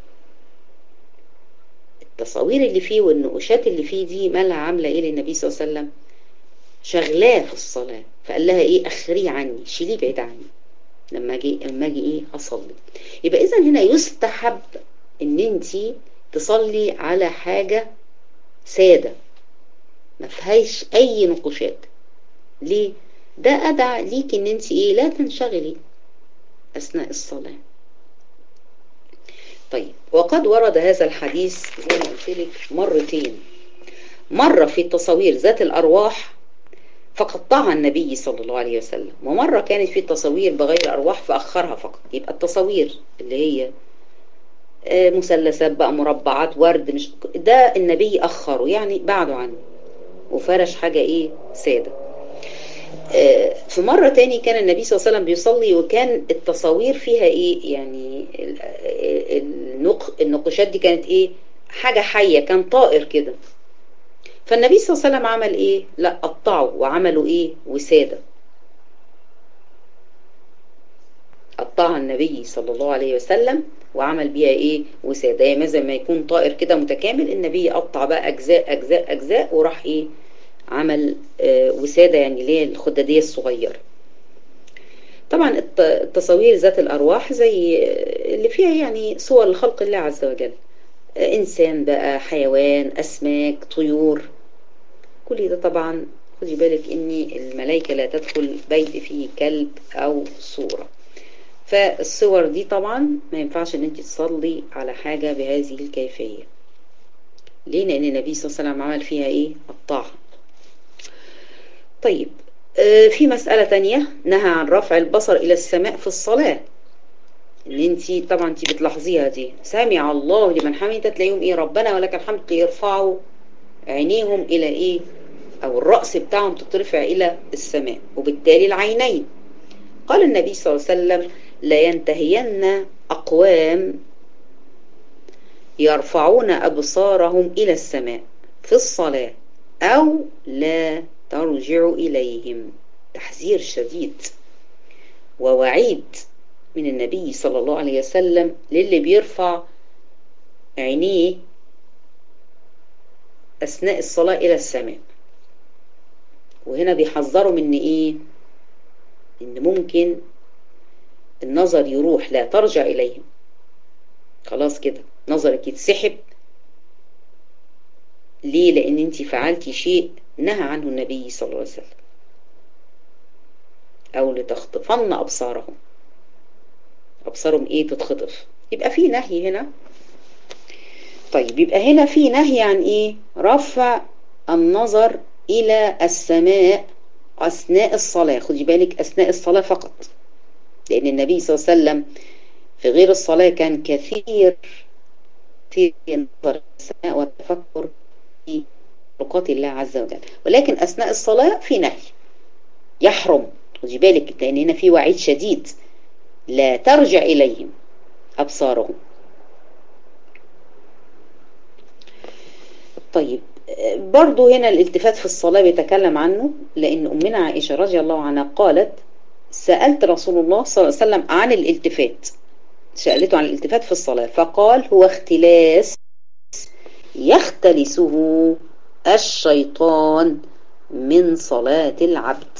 التصاوير اللي فيه والنقوشات اللي فيه دي مالها عاملة ايه للنبي صلى الله عليه وسلم شغلاه في الصلاة فقال لها ايه اخريه عني شيليه بعيد عني لما اجي لما اجي ايه اصلي يبقى اذا هنا يستحب ان انت تصلي على حاجة سادة ما فيهاش اي نقوشات ليه ده أدعى ليك ان انت ايه لا تنشغلي اثناء الصلاة طيب وقد ورد هذا الحديث زي ما قلت لك مرتين مرة في التصاوير ذات الأرواح فقطعها النبي صلى الله عليه وسلم ومرة كانت في التصاوير بغير أرواح فأخرها فقط يبقى التصاوير اللي هي مثلثات بقى مربعات ورد مش ده النبي أخره يعني بعده عنه وفرش حاجة ايه سادة في مرة تاني كان النبي صلى الله عليه وسلم بيصلي وكان التصاوير فيها ايه يعني النقوشات دي كانت ايه حاجة حية كان طائر كده فالنبي صلى الله عليه وسلم عمل ايه لا قطعوا وعملوا ايه وسادة قطعها النبي صلى الله عليه وسلم وعمل بيها ايه وسادة يعني زي ما يكون طائر كده متكامل النبي قطع بقى اجزاء اجزاء اجزاء وراح ايه عمل وسادة يعني اللي هي الخدادية الصغيرة طبعا التصاوير ذات الأرواح زي اللي فيها يعني صور لخلق الله عز وجل إنسان بقى حيوان أسماك طيور كل ده طبعا خدي بالك ان الملائكة لا تدخل بيت فيه كلب أو صورة فالصور دي طبعا ما ينفعش ان انت تصلي على حاجة بهذه الكيفية ليه لان النبي صلى الله عليه وسلم عمل فيها ايه قطعها طيب في مسألة تانية نهى عن رفع البصر إلى السماء في الصلاة اللي انت طبعا انت بتلاحظيها دي سامع الله لمن حمده تلاقيهم ايه ربنا ولك الحمد يرفعوا عينيهم إلى ايه أو الرأس بتاعهم تترفع إلى السماء وبالتالي العينين قال النبي صلى الله عليه وسلم لا ينتهين أقوام يرفعون أبصارهم إلى السماء في الصلاة أو لا ترجع إليهم تحذير شديد ووعيد من النبي صلى الله عليه وسلم للي بيرفع عينيه أثناء الصلاة إلى السماء وهنا بيحذروا من إيه إن ممكن النظر يروح لا ترجع إليهم خلاص كده نظرك يتسحب ليه لأن أنت فعلتي شيء نهى عنه النبي صلى الله عليه وسلم أو لتخطفن أبصارهم أبصارهم إيه تتخطف يبقى في نهي هنا طيب يبقى هنا في نهي عن إيه رفع النظر إلى السماء أثناء الصلاة خدي بالك أثناء الصلاة فقط لأن النبي صلى الله عليه وسلم في غير الصلاة كان كثير في النظر السماء والتفكر في خلقات الله عز وجل ولكن أثناء الصلاة في نهي يحرم خدي بالك لأن هنا في وعيد شديد لا ترجع إليهم أبصارهم طيب برضو هنا الالتفات في الصلاة بيتكلم عنه لأن أمنا عائشة رضي الله عنها قالت سألت رسول الله صلى الله عليه وسلم عن الالتفات سألته عن الالتفات في الصلاة فقال هو اختلاس يختلسه الشيطان من صلاة العبد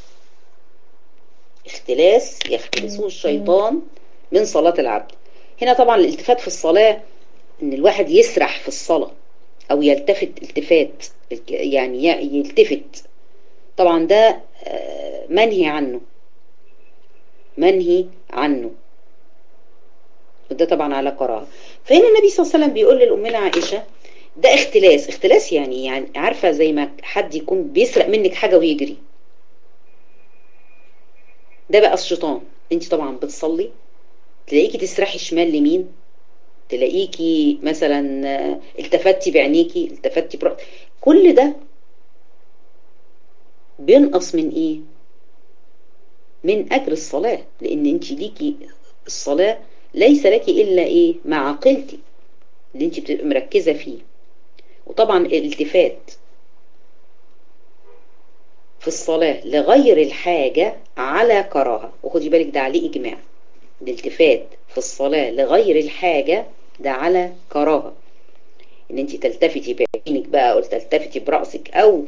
اختلاس يختلسه الشيطان من صلاة العبد هنا طبعا الالتفات في الصلاة ان الواحد يسرح في الصلاة او يلتفت التفات يعني يلتفت طبعا ده منهي عنه منهي عنه وده طبعا على قراءة فهنا النبي صلى الله عليه وسلم بيقول للأمنا عائشة ده اختلاس اختلاس يعني يعني عارفة زي ما حد يكون بيسرق منك حاجة ويجري ده بقى الشيطان انت طبعا بتصلي تلاقيكي تسرحي شمال لمين تلاقيكي مثلا التفتي بعينيكي التفتي برأس كل ده بينقص من ايه من اجر الصلاة لان انت ليكي الصلاة ليس لك الا ايه ما عقلتي اللي انت بتبقى مركزة فيه وطبعا الالتفات في الصلاة لغير الحاجة على كراهة وخدي بالك ده عليه إجماع الالتفات في الصلاة لغير الحاجة ده على كراهة ان انت تلتفتي بعينك بقى او تلتفتي برأسك او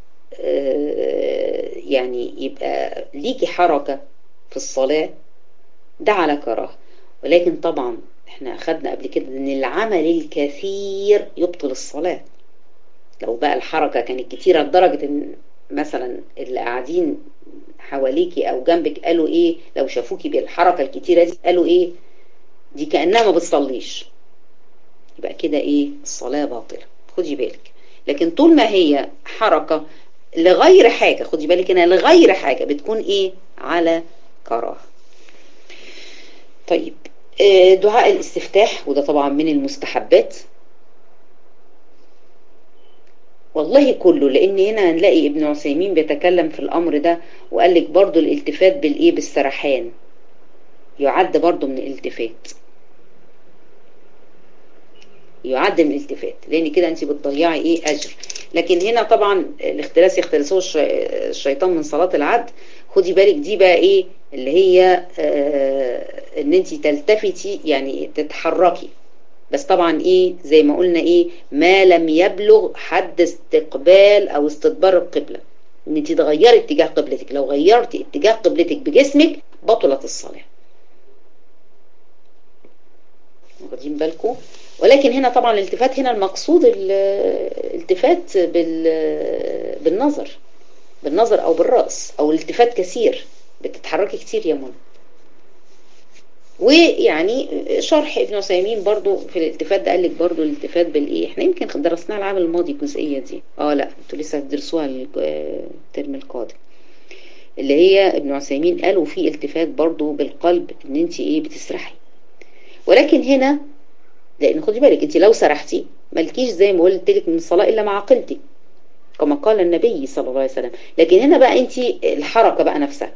يعني يبقى ليكي حركة في الصلاة ده على كراهة ولكن طبعا احنا اخدنا قبل كده ان العمل الكثير يبطل الصلاة لو بقى الحركة كانت كتيرة لدرجة ان مثلا اللي قاعدين حواليكي او جنبك قالوا ايه لو شافوكي بالحركة الكتيرة دي قالوا ايه دي كأنها ما بتصليش يبقى كده ايه الصلاة باطلة خدي بالك لكن طول ما هي حركة لغير حاجة خدي بالك انها لغير حاجة بتكون ايه على كراهة طيب دعاء الاستفتاح وده طبعا من المستحبات والله كله لان هنا هنلاقي ابن عثيمين بيتكلم في الامر ده وقال لك برضو الالتفات بالايه بالسرحان يعد برضو من الالتفات يعد من الالتفات لان كده انت بتضيعي ايه اجر لكن هنا طبعا الاختلاس يختلسوه الشيطان من صلاة العبد خدي بالك دي بقى ايه اللي هي آه ان انت تلتفتي يعني تتحركي بس طبعا ايه زي ما قلنا ايه ما لم يبلغ حد استقبال او استدبار القبلة ان انت تغيري اتجاه قبلتك لو غيرتي اتجاه قبلتك بجسمك بطلت الصلاة واخدين بالكم ولكن هنا طبعا الالتفات هنا المقصود الالتفات بالنظر بالنظر او بالرأس او الالتفات كثير بتتحركي كتير يا منى ويعني شرح ابن عثيمين برضو في الالتفات ده قال لك برضو الالتفات بالايه احنا يمكن درسناها العام الماضي الجزئيه دي اه لا انتوا لسه هتدرسوها الترم القادم اللي هي ابن عثيمين قالوا في التفات برضو بالقلب ان انت ايه بتسرحي ولكن هنا لان خدي بالك انت لو سرحتي مالكيش زي ما قلت لك من الصلاه الا مع عقلتي كما قال النبي صلى الله عليه وسلم لكن هنا بقى انت الحركه بقى نفسها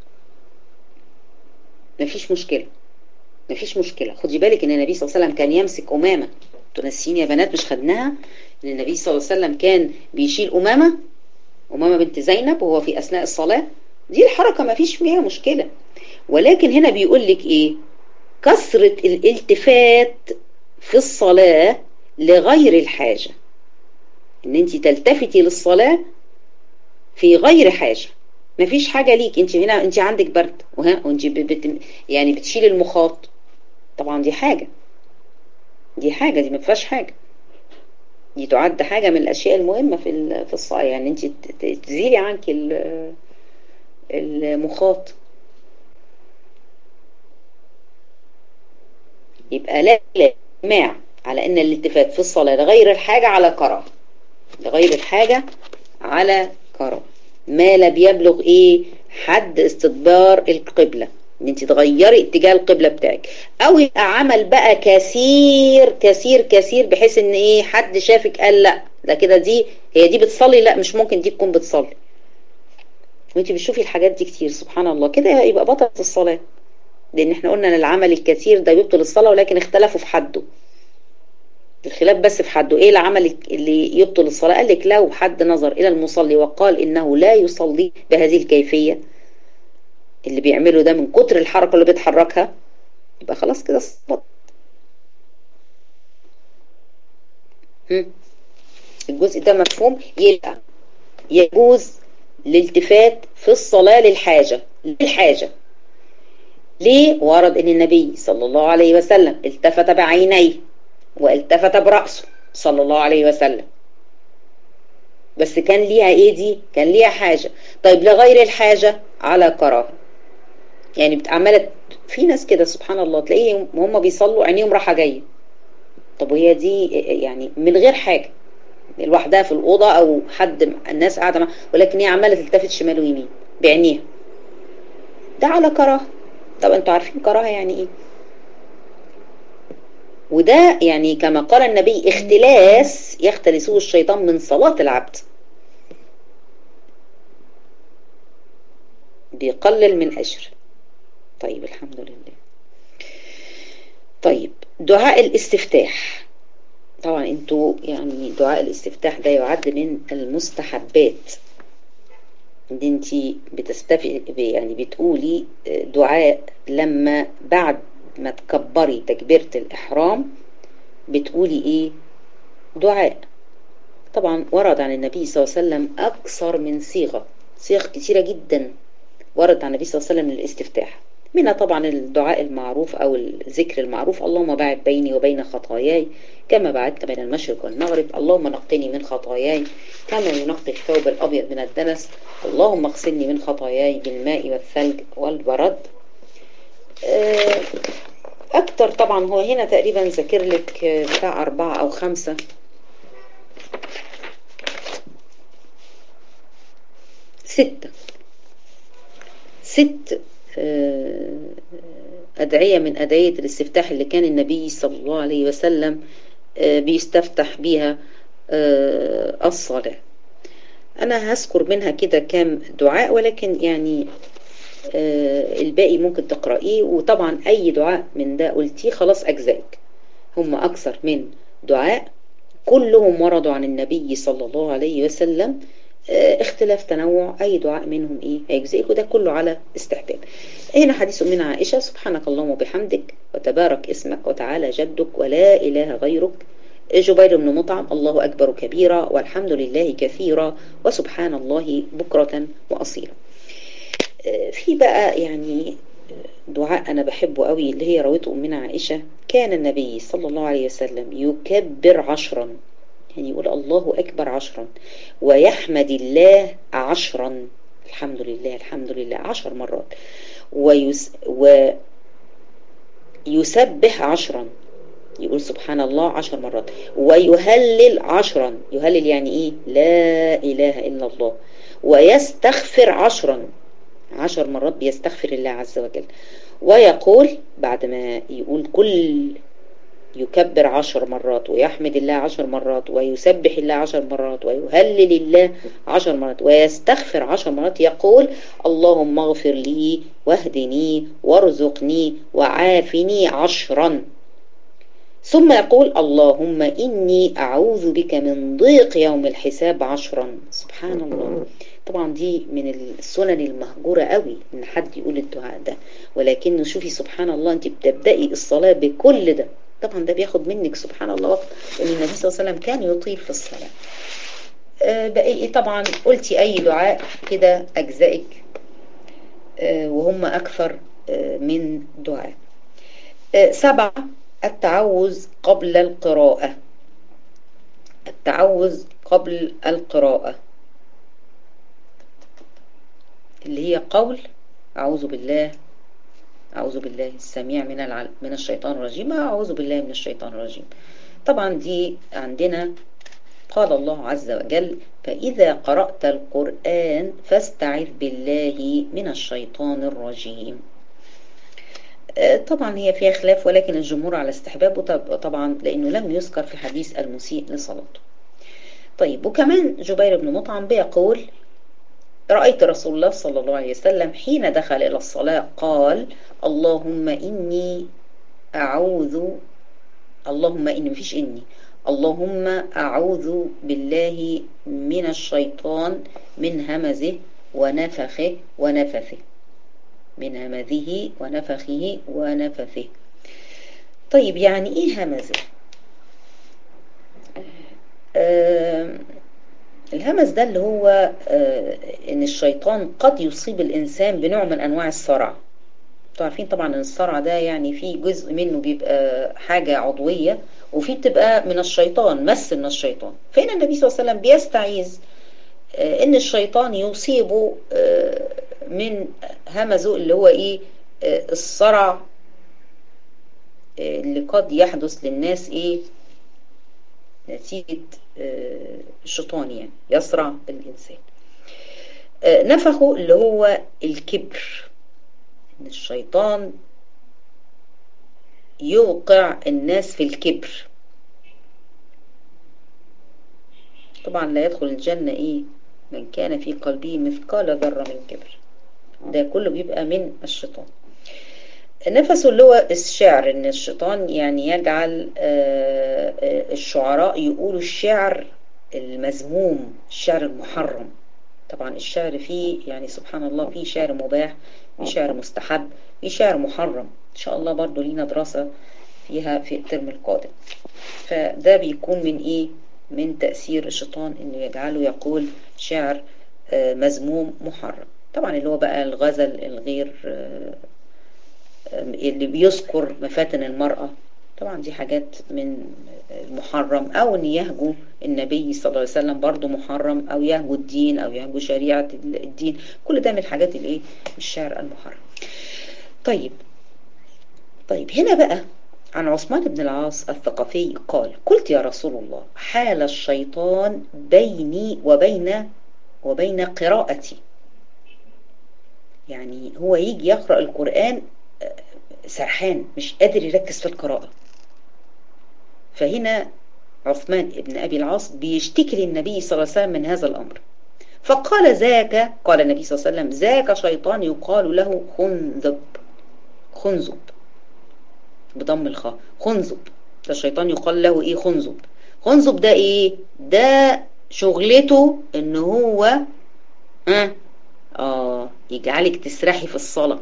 مفيش مشكله مفيش مشكله خدي بالك ان النبي صلى الله عليه وسلم كان يمسك امامه تنسين يا بنات مش خدناها ان النبي صلى الله عليه وسلم كان بيشيل امامه امامه بنت زينب وهو في اثناء الصلاه دي الحركه مفيش فيها مشكله ولكن هنا بيقول لك ايه كثرة الالتفات في الصلاة لغير الحاجة ان انت تلتفتي للصلاة في غير حاجة مفيش حاجة ليك انت هنا انت عندك برد وها وانت بت يعني بتشيل المخاط طبعا دي حاجة دي حاجة دي ما فيهاش حاجة دي تعد حاجة من الأشياء المهمة في في الصلاة يعني انت تزيلي عنك المخاط يبقى لا إجماع على أن الالتفات في الصلاة لغير الحاجة على كراهة لغير الحاجة على كراهة ما لا بيبلغ ايه حد استدبار القبلة ان انت تغيري اتجاه القبلة بتاعك او يبقى عمل بقى كثير كثير كثير بحيث ان ايه حد شافك قال لا ده كده دي هي دي بتصلي لا مش ممكن دي تكون بتصلي وانت بتشوفي الحاجات دي كتير سبحان الله كده يبقى بطلت الصلاة لان احنا قلنا ان العمل الكثير ده يبطل الصلاة ولكن اختلفوا في حده الخلاف بس في حده ايه العمل اللي يبطل الصلاة قال لك لو حد نظر الى المصلي وقال انه لا يصلي بهذه الكيفية اللي بيعمله ده من كتر الحركة اللي بيتحركها يبقى خلاص كده الصلاة الجزء ده مفهوم يبقى يجوز الالتفات في الصلاة للحاجة للحاجة ليه ورد ان النبي صلى الله عليه وسلم التفت بعينيه والتفت برأسه صلى الله عليه وسلم بس كان ليها ايه دي كان ليها حاجة طيب لغير الحاجة على كراهه يعني بتعملت في ناس كده سبحان الله تلاقيهم وهم بيصلوا عينيهم راحة جاية طب وهي دي يعني من غير حاجة لوحدها في الأوضة أو حد الناس قاعدة معها ولكن هي عمالة تلتفت شمال ويمين بعينيها ده على كراهه طب انتوا عارفين كراهه يعني ايه وده يعني كما قال النبي اختلاس يختلسه الشيطان من صلاة العبد بيقلل من أجر طيب الحمد لله طيب دعاء الاستفتاح طبعا انتوا يعني دعاء الاستفتاح ده يعد من المستحبات ان انت بتستفي يعني بتقولي دعاء لما بعد ما تكبري تكبيرة الإحرام بتقولي إيه دعاء طبعا ورد عن النبي صلى الله عليه وسلم أكثر من صيغة صيغ كثيرة جدا ورد عن النبي صلى الله عليه وسلم للاستفتاح منها طبعا الدعاء المعروف أو الذكر المعروف اللهم باعد بيني وبين خطاياي كما بعدت بين المشرق والمغرب اللهم نقني من خطاياي كما ينقي الثوب الأبيض من الدنس اللهم اغسلني من خطاياي بالماء والثلج والبرد أكتر طبعا هو هنا تقريبا ذاكر لك بتاع أربعة أو خمسة ستة ست أدعية من أدعية الاستفتاح اللي كان النبي صلى الله عليه وسلم بيستفتح بيها الصلاة أنا هذكر منها كده كام دعاء ولكن يعني الباقي ممكن تقرأيه وطبعا أي دعاء من ده قلتيه خلاص أجزائك هم أكثر من دعاء كلهم وردوا عن النبي صلى الله عليه وسلم اختلاف تنوع أي دعاء منهم إيه هيجزئك وده كله على استحباب هنا حديث من عائشة سبحانك اللهم وبحمدك وتبارك اسمك وتعالى جدك ولا إله غيرك جبير بن مطعم الله أكبر كبيرا والحمد لله كثيرا وسبحان الله بكرة وأصيلا في بقى يعني دعاء أنا بحبه قوي اللي هي رويته أمنا عائشة كان النبي صلى الله عليه وسلم يكبر عشرا يعني يقول الله أكبر عشرا ويحمد الله عشرا الحمد لله الحمد لله عشر مرات ويس ويسبح عشرا يقول سبحان الله عشر مرات ويهلل عشرا يهلل يعني ايه لا اله الا الله ويستغفر عشرا عشر مرات بيستغفر الله عز وجل ويقول بعد ما يقول كل يكبر عشر مرات ويحمد الله عشر مرات ويسبح الله عشر مرات ويهلل الله عشر مرات ويستغفر عشر مرات يقول اللهم اغفر لي واهدني وارزقني وعافني عشرا ثم يقول اللهم إني أعوذ بك من ضيق يوم الحساب عشرا سبحان الله طبعا دي من السنن المهجورة قوي ان حد يقول الدعاء ده ولكن شوفي سبحان الله انت بتبدأي الصلاة بكل ده طبعا ده بياخد منك سبحان الله وقت لان النبي صلى الله عليه وسلم كان يطيل في الصلاة آه بقي طبعا قلتي اي دعاء كده اجزائك آه وهم اكثر آه من دعاء سبعة التعوذ قبل القراءة التعوذ قبل القراءة اللي هي قول أعوذ بالله أعوذ بالله السميع من الع... من الشيطان الرجيم أعوذ بالله من الشيطان الرجيم طبعا دي عندنا قال الله عز وجل فإذا قرأت القرآن فاستعذ بالله من الشيطان الرجيم طبعا هي فيها خلاف ولكن الجمهور على استحبابه طبعا لأنه لم يذكر في حديث المسيء لصلاته طيب وكمان جبير بن مطعم بيقول رأيت رسول الله صلى الله عليه وسلم حين دخل إلى الصلاة قال اللهم إني أعوذ اللهم إني مفيش إني اللهم أعوذ بالله من الشيطان من همزه ونفخه ونفثه من همزه ونفخه ونفثه طيب يعني ايه همزه آه الهمز ده اللي هو آه ان الشيطان قد يصيب الانسان بنوع من انواع الصرع انتوا عارفين طبعا ان الصرع ده يعني في جزء منه بيبقى حاجة عضوية وفي بتبقى من الشيطان مس من الشيطان فهنا النبي صلى الله عليه وسلم بيستعيذ آه ان الشيطان يصيبه من همزه اللي هو ايه الصرع اللي قد يحدث للناس ايه نتيجة الشيطان يعني يصرع الإنسان نفخه اللي هو الكبر ان الشيطان يوقع الناس في الكبر طبعا لا يدخل الجنة ايه من كان في قلبه مثقال ذرة من كبر ده كله بيبقى من الشيطان نفسه اللي هو الشعر ان الشيطان يعني يجعل الشعراء يقولوا الشعر المذموم الشعر المحرم طبعا الشعر فيه يعني سبحان الله فيه شعر مباح في شعر مستحب في شعر محرم ان شاء الله برضو لينا دراسة فيها في الترم القادم فده بيكون من ايه من تأثير الشيطان انه يجعله يقول شعر مذموم محرم طبعا اللي هو بقى الغزل الغير اللي بيذكر مفاتن المرأة طبعا دي حاجات من المحرم او ان يهجو النبي صلى الله عليه وسلم برضو محرم او يهجو الدين او يهجو شريعة الدين كل ده من الحاجات الايه الشعر المحرم طيب طيب هنا بقى عن عثمان بن العاص الثقفي قال قلت يا رسول الله حال الشيطان بيني وبين وبين قراءتي يعني هو يجي يقرأ القرآن سرحان مش قادر يركز في القراءة فهنا عثمان بن أبي العاص بيشتكي للنبي صلى الله عليه وسلم من هذا الأمر فقال ذاك قال النبي صلى الله عليه وسلم ذاك شيطان يقال له خنذب خنذب بضم الخاء خنذب ده الشيطان يقال له ايه خنذب خنذب ده ايه ده شغلته ان هو ها اه يجعلك تسرحي في الصلاة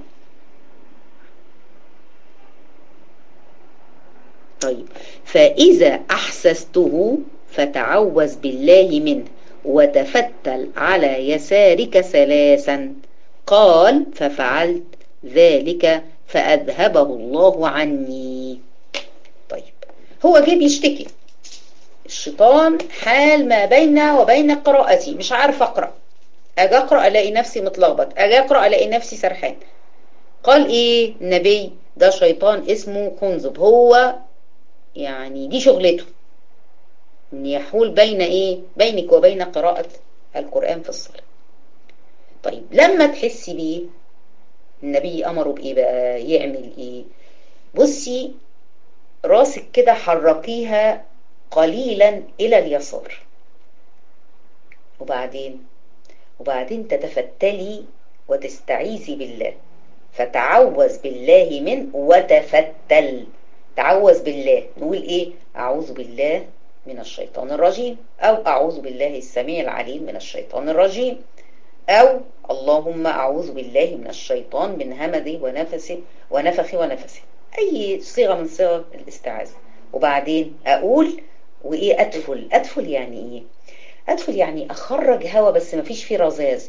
طيب فإذا أحسسته فتعوذ بالله منه وتفتل على يسارك ثلاثا قال ففعلت ذلك فأذهبه الله عني طيب هو جه بيشتكي الشيطان حال ما بين وبين قراءتي مش عارف أقرأ أجي أقرأ ألاقي نفسي متلخبط أجي أقرأ ألاقي نفسي سرحان قال إيه النبي ده شيطان اسمه خنزب هو يعني دي شغلته ان يحول بين ايه بينك وبين قراءة القرآن في الصلاة طيب لما تحسي بيه النبي امره بايه بقى يعمل ايه بصي راسك كده حركيها قليلا الى اليسار وبعدين وبعدين تتفتلي وتستعيذي بالله فتعوذ بالله من وتفتل تعوذ بالله نقول ايه اعوذ بالله من الشيطان الرجيم او اعوذ بالله السميع العليم من الشيطان الرجيم أو اللهم أعوذ بالله من الشيطان من همذه ونفسه ونفخه ونفسه أي صيغة من صيغ الاستعاذة وبعدين أقول وإيه أدفل أدفل يعني إيه أدفل يعني أخرج هوا بس مفيش فيه رذاذ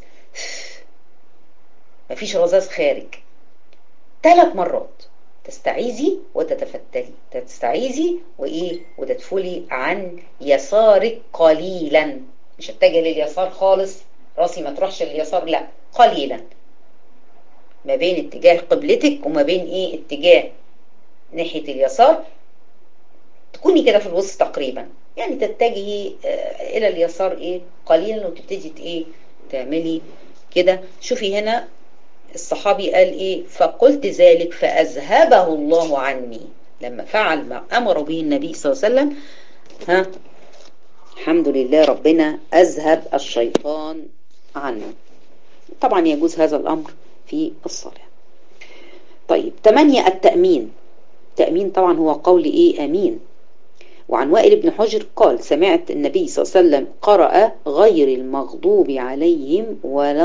مفيش رذاذ خارج ثلاث مرات تستعيذي وتتفتلي تستعيذي وايه وتدفلي عن يسارك قليلا مش اتجه لليسار خالص راسي ما تروحش لليسار لا قليلا ما بين اتجاه قبلتك وما بين ايه اتجاه ناحية اليسار تكوني كده في الوسط تقريبا يعني تتجهي آه الى اليسار ايه قليلا وتبتدي ايه تعملي كده شوفي هنا الصحابي قال ايه فقلت ذلك فاذهبه الله عني لما فعل ما امر به النبي صلى الله عليه وسلم ها الحمد لله ربنا اذهب الشيطان عنه طبعا يجوز هذا الامر في الصلاة طيب ثمانية التأمين التأمين طبعا هو قول ايه امين وعن وائل بن حجر قال سمعت النبي صلى الله عليه وسلم قرأ غير المغضوب عليهم ولا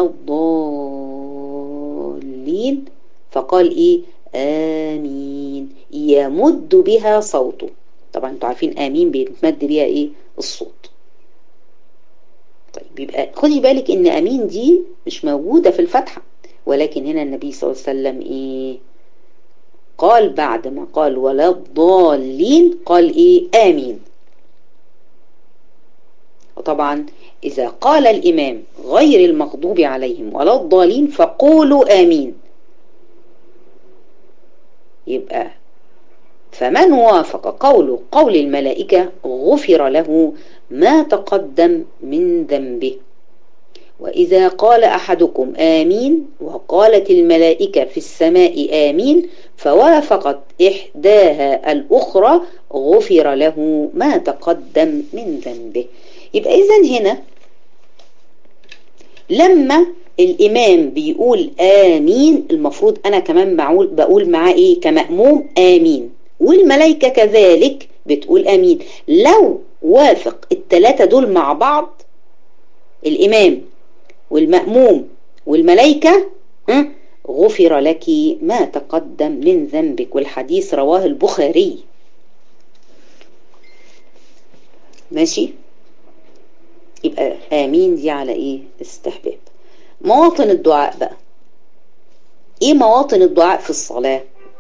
الضالين فقال ايه آمين يمد بها صوته طبعا انتوا عارفين آمين بيتمد بيها ايه الصوت طيب يبقى خدي بالك ان آمين دي مش موجودة في الفتحة ولكن هنا النبي صلى الله عليه وسلم ايه قال بعد ما قال ولا الضالين قال ايه آمين وطبعا إذا قال الإمام غير المغضوب عليهم ولا الضالين فقولوا آمين يبقى فمن وافق قول قول الملائكة غفر له ما تقدم من ذنبه وإذا قال أحدكم آمين وقالت الملائكة في السماء آمين فوافقت إحداها الأخرى غفر له ما تقدم من ذنبه يبقى إذن هنا لما الإمام بيقول آمين المفروض أنا كمان بقول, بقول معاه إيه كمأموم آمين والملائكة كذلك بتقول آمين لو وافق التلاتة دول مع بعض الإمام والمأموم والملائكة غفر لك ما تقدم من ذنبك والحديث رواه البخاري ماشي يبقى آمين دي على إيه استحباب مواطن الدعاء بقى إيه مواطن الدعاء في الصلاة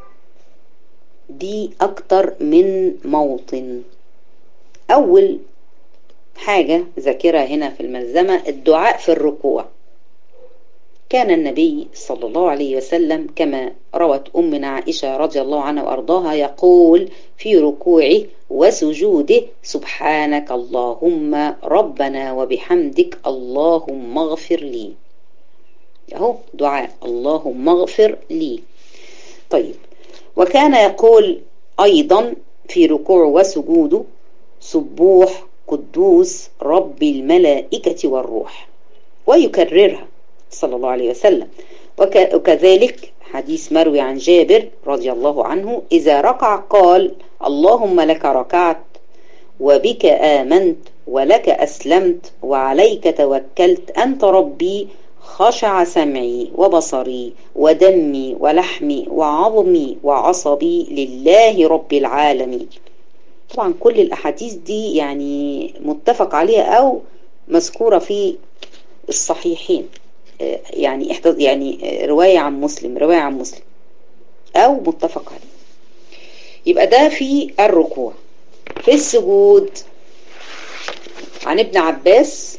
دي أكتر من موطن أول حاجة ذاكرها هنا في الملزمة الدعاء في الركوع كان النبي صلى الله عليه وسلم كما روت أمنا عائشة رضي الله عنها وأرضاها يقول في ركوعه وسجوده سبحانك اللهم ربنا وبحمدك اللهم اغفر لي اهو دعاء اللهم اغفر لي طيب وكان يقول أيضا في ركوع وسجوده سبوح قدوس رب الملائكة والروح ويكررها صلى الله عليه وسلم وكذلك حديث مروي عن جابر رضي الله عنه إذا ركع قال اللهم لك ركعت وبك آمنت ولك أسلمت وعليك توكلت أنت ربي خشع سمعي وبصري ودمي ولحمي وعظمي وعصبي لله رب العالمين طبعا كل الأحاديث دي يعني متفق عليها أو مذكورة في الصحيحين يعني احدى يعني رواية عن مسلم رواية عن مسلم أو متفق عليه يبقى ده في الركوع في السجود عن ابن عباس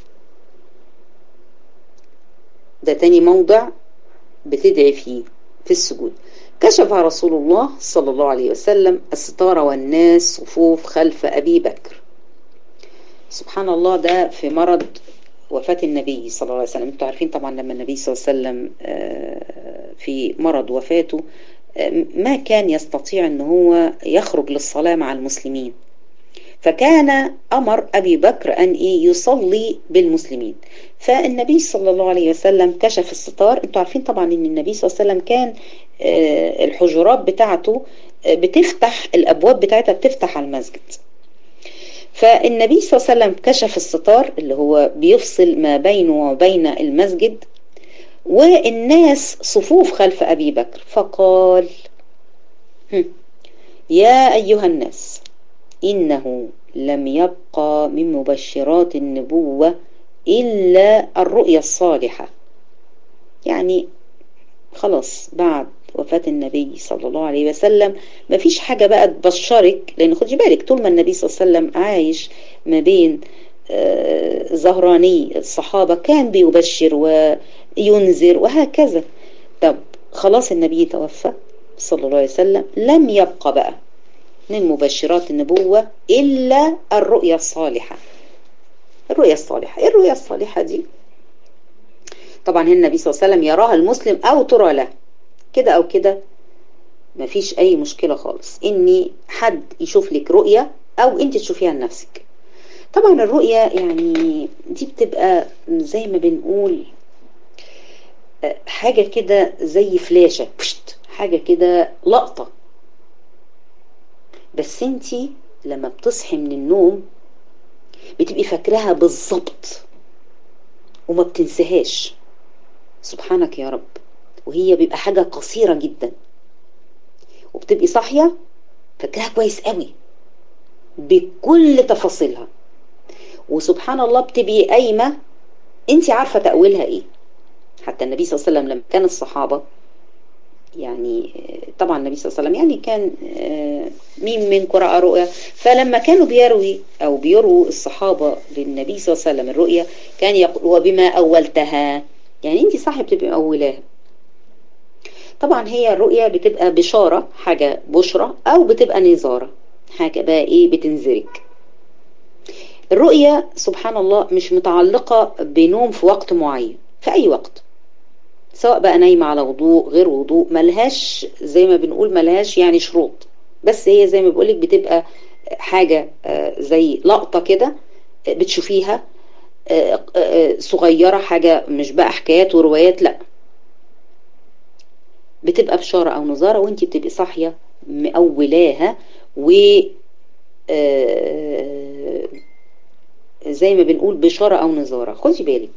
ده تاني موضع بتدعي فيه في السجود كشف رسول الله صلى الله عليه وسلم الستارة والناس صفوف خلف أبي بكر سبحان الله ده في مرض وفاة النبي صلى الله عليه وسلم انتوا عارفين طبعا لما النبي صلى الله عليه وسلم في مرض وفاته ما كان يستطيع ان هو يخرج للصلاة مع المسلمين فكان أمر أبي بكر أن إيه يصلي بالمسلمين فالنبي صلى الله عليه وسلم كشف الستار انتوا عارفين طبعا ان النبي صلى الله عليه وسلم كان الحجرات بتاعته بتفتح الأبواب بتاعتها بتفتح على المسجد فالنبي صلى الله عليه وسلم كشف الستار اللي هو بيفصل ما بينه وبين المسجد والناس صفوف خلف أبي بكر فقال يا أيها الناس إنه لم يبقى من مبشرات النبوة إلا الرؤيا الصالحة يعني خلاص بعد وفاة النبي صلى الله عليه وسلم ما فيش حاجة بقى تبشرك لأن خدي بالك طول ما النبي صلى الله عليه وسلم عايش ما بين زهراني الصحابة كان بيبشر وينذر وهكذا طب خلاص النبي توفى صلى الله عليه وسلم لم يبقى بقى من مبشرات النبوة إلا الرؤيا الصالحة الرؤيا الصالحة إيه الرؤيا الصالحة دي طبعا هنا النبي صلى الله عليه وسلم يراها المسلم أو ترى له كده أو كده مفيش أي مشكلة خالص إني حد يشوف لك رؤية أو أنت تشوفيها لنفسك طبعا الرؤية يعني دي بتبقى زي ما بنقول حاجة كده زي فلاشة حاجة كده لقطة بس انتي لما بتصحي من النوم بتبقي فاكراها بالظبط وما بتنساهاش سبحانك يا رب وهي بيبقى حاجة قصيرة جدا وبتبقي صاحية فاكراها كويس قوي بكل تفاصيلها وسبحان الله بتبقي قايمة انت عارفة تأويلها ايه حتى النبي صلى الله عليه وسلم لما كان الصحابة يعني طبعا النبي صلى الله عليه وسلم يعني كان مين من قراء رؤيا فلما كانوا بيروي او بيروا الصحابة للنبي صلى الله عليه وسلم الرؤيا كان يقول وبما اولتها يعني انت صاحب بتبقي مأولاها طبعا هي الرؤيا بتبقى بشارة حاجة بشرة او بتبقى نظارة حاجة بقى ايه بتنذرك الرؤية سبحان الله مش متعلقة بنوم في وقت معين في اي وقت سواء بقى نايمة على وضوء غير وضوء ملهاش زي ما بنقول ملهاش يعني شروط بس هي زي ما بقولك بتبقى حاجة زي لقطة كده بتشوفيها صغيرة حاجة مش بقى حكايات وروايات لا بتبقى بشارة او نظارة وانت بتبقي صاحية مأولاها و زي ما بنقول بشارة او نظارة خدي بالك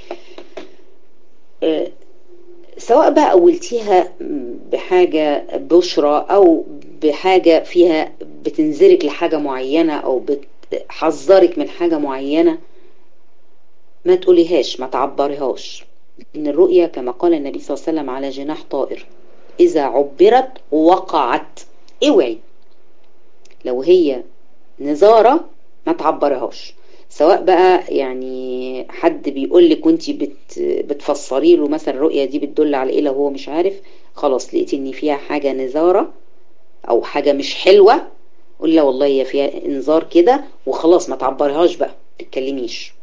سواء بقى أولتيها بحاجة بشرة أو بحاجة فيها بتنذرك لحاجة معينة أو بتحذرك من حاجة معينة ما تقوليهاش ما تعبريهاش إن الرؤية كما قال النبي صلى الله عليه وسلم على جناح طائر إذا عبرت وقعت اوعي لو هي نظارة ما تعبريهاش سواء بقى يعني حد بيقول لك وانت بت بتفسري له مثلا الرؤيه دي بتدل على ايه لو هو مش عارف خلاص لقيتي ان فيها حاجه نظاره او حاجه مش حلوه قول لا والله هي فيها انذار كده وخلاص ما تعبريهاش بقى ما تتكلميش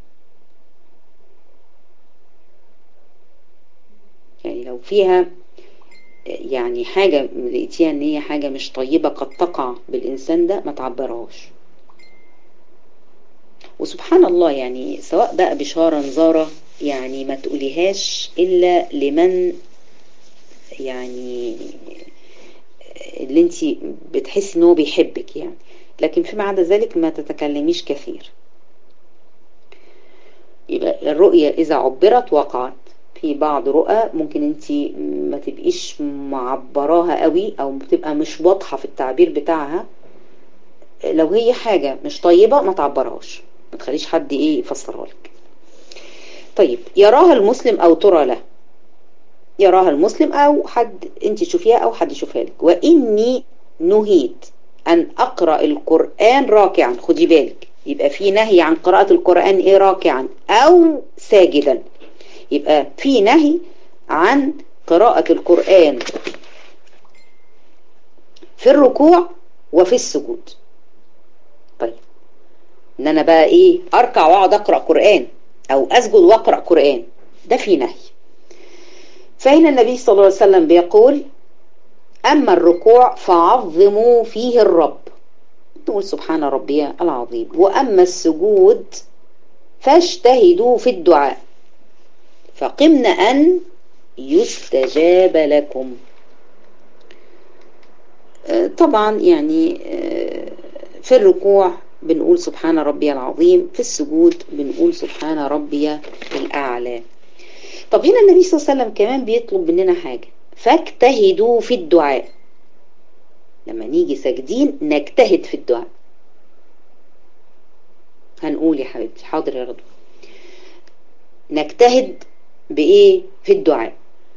يعني لو فيها يعني حاجة لقيتيها ان هي حاجة مش طيبة قد تقع بالانسان ده ما تعبرهاش وسبحان الله يعني سواء بقى بشارة نظارة يعني ما تقوليهاش إلا لمن يعني اللي انت بتحسي ان هو بيحبك يعني لكن فيما عدا ذلك ما تتكلميش كثير يبقى الرؤية إذا عبرت وقعت في بعض رؤى ممكن انت ما تبقيش معبراها قوي او بتبقى مش واضحة في التعبير بتاعها لو هي حاجة مش طيبة ما تعبرهاش ما تخليش حد ايه يفسرها لك طيب يراها المسلم او ترى له يراها المسلم او حد انت تشوفيها او حد يشوفها لك واني نهيت ان اقرا القران راكعا خدي بالك يبقى في نهي عن قراءه القران ايه راكعا او ساجدا يبقى في نهي عن قراءه القران في الركوع وفي السجود طيب ان انا بقى ايه اركع واقعد اقرا قران او اسجد واقرا قران ده في نهي فهنا النبي صلى الله عليه وسلم بيقول اما الركوع فعظموا فيه الرب تقول سبحان ربي العظيم واما السجود فاجتهدوا في الدعاء فقمن ان يستجاب لكم طبعا يعني في الركوع بنقول سبحان ربي العظيم في السجود بنقول سبحان ربي الأعلى طب هنا النبي صلى الله عليه وسلم كمان بيطلب مننا حاجة فاجتهدوا في الدعاء لما نيجي ساجدين نجتهد في الدعاء هنقول يا حبيبتي حاضر يا رضوى نجتهد بإيه في الدعاء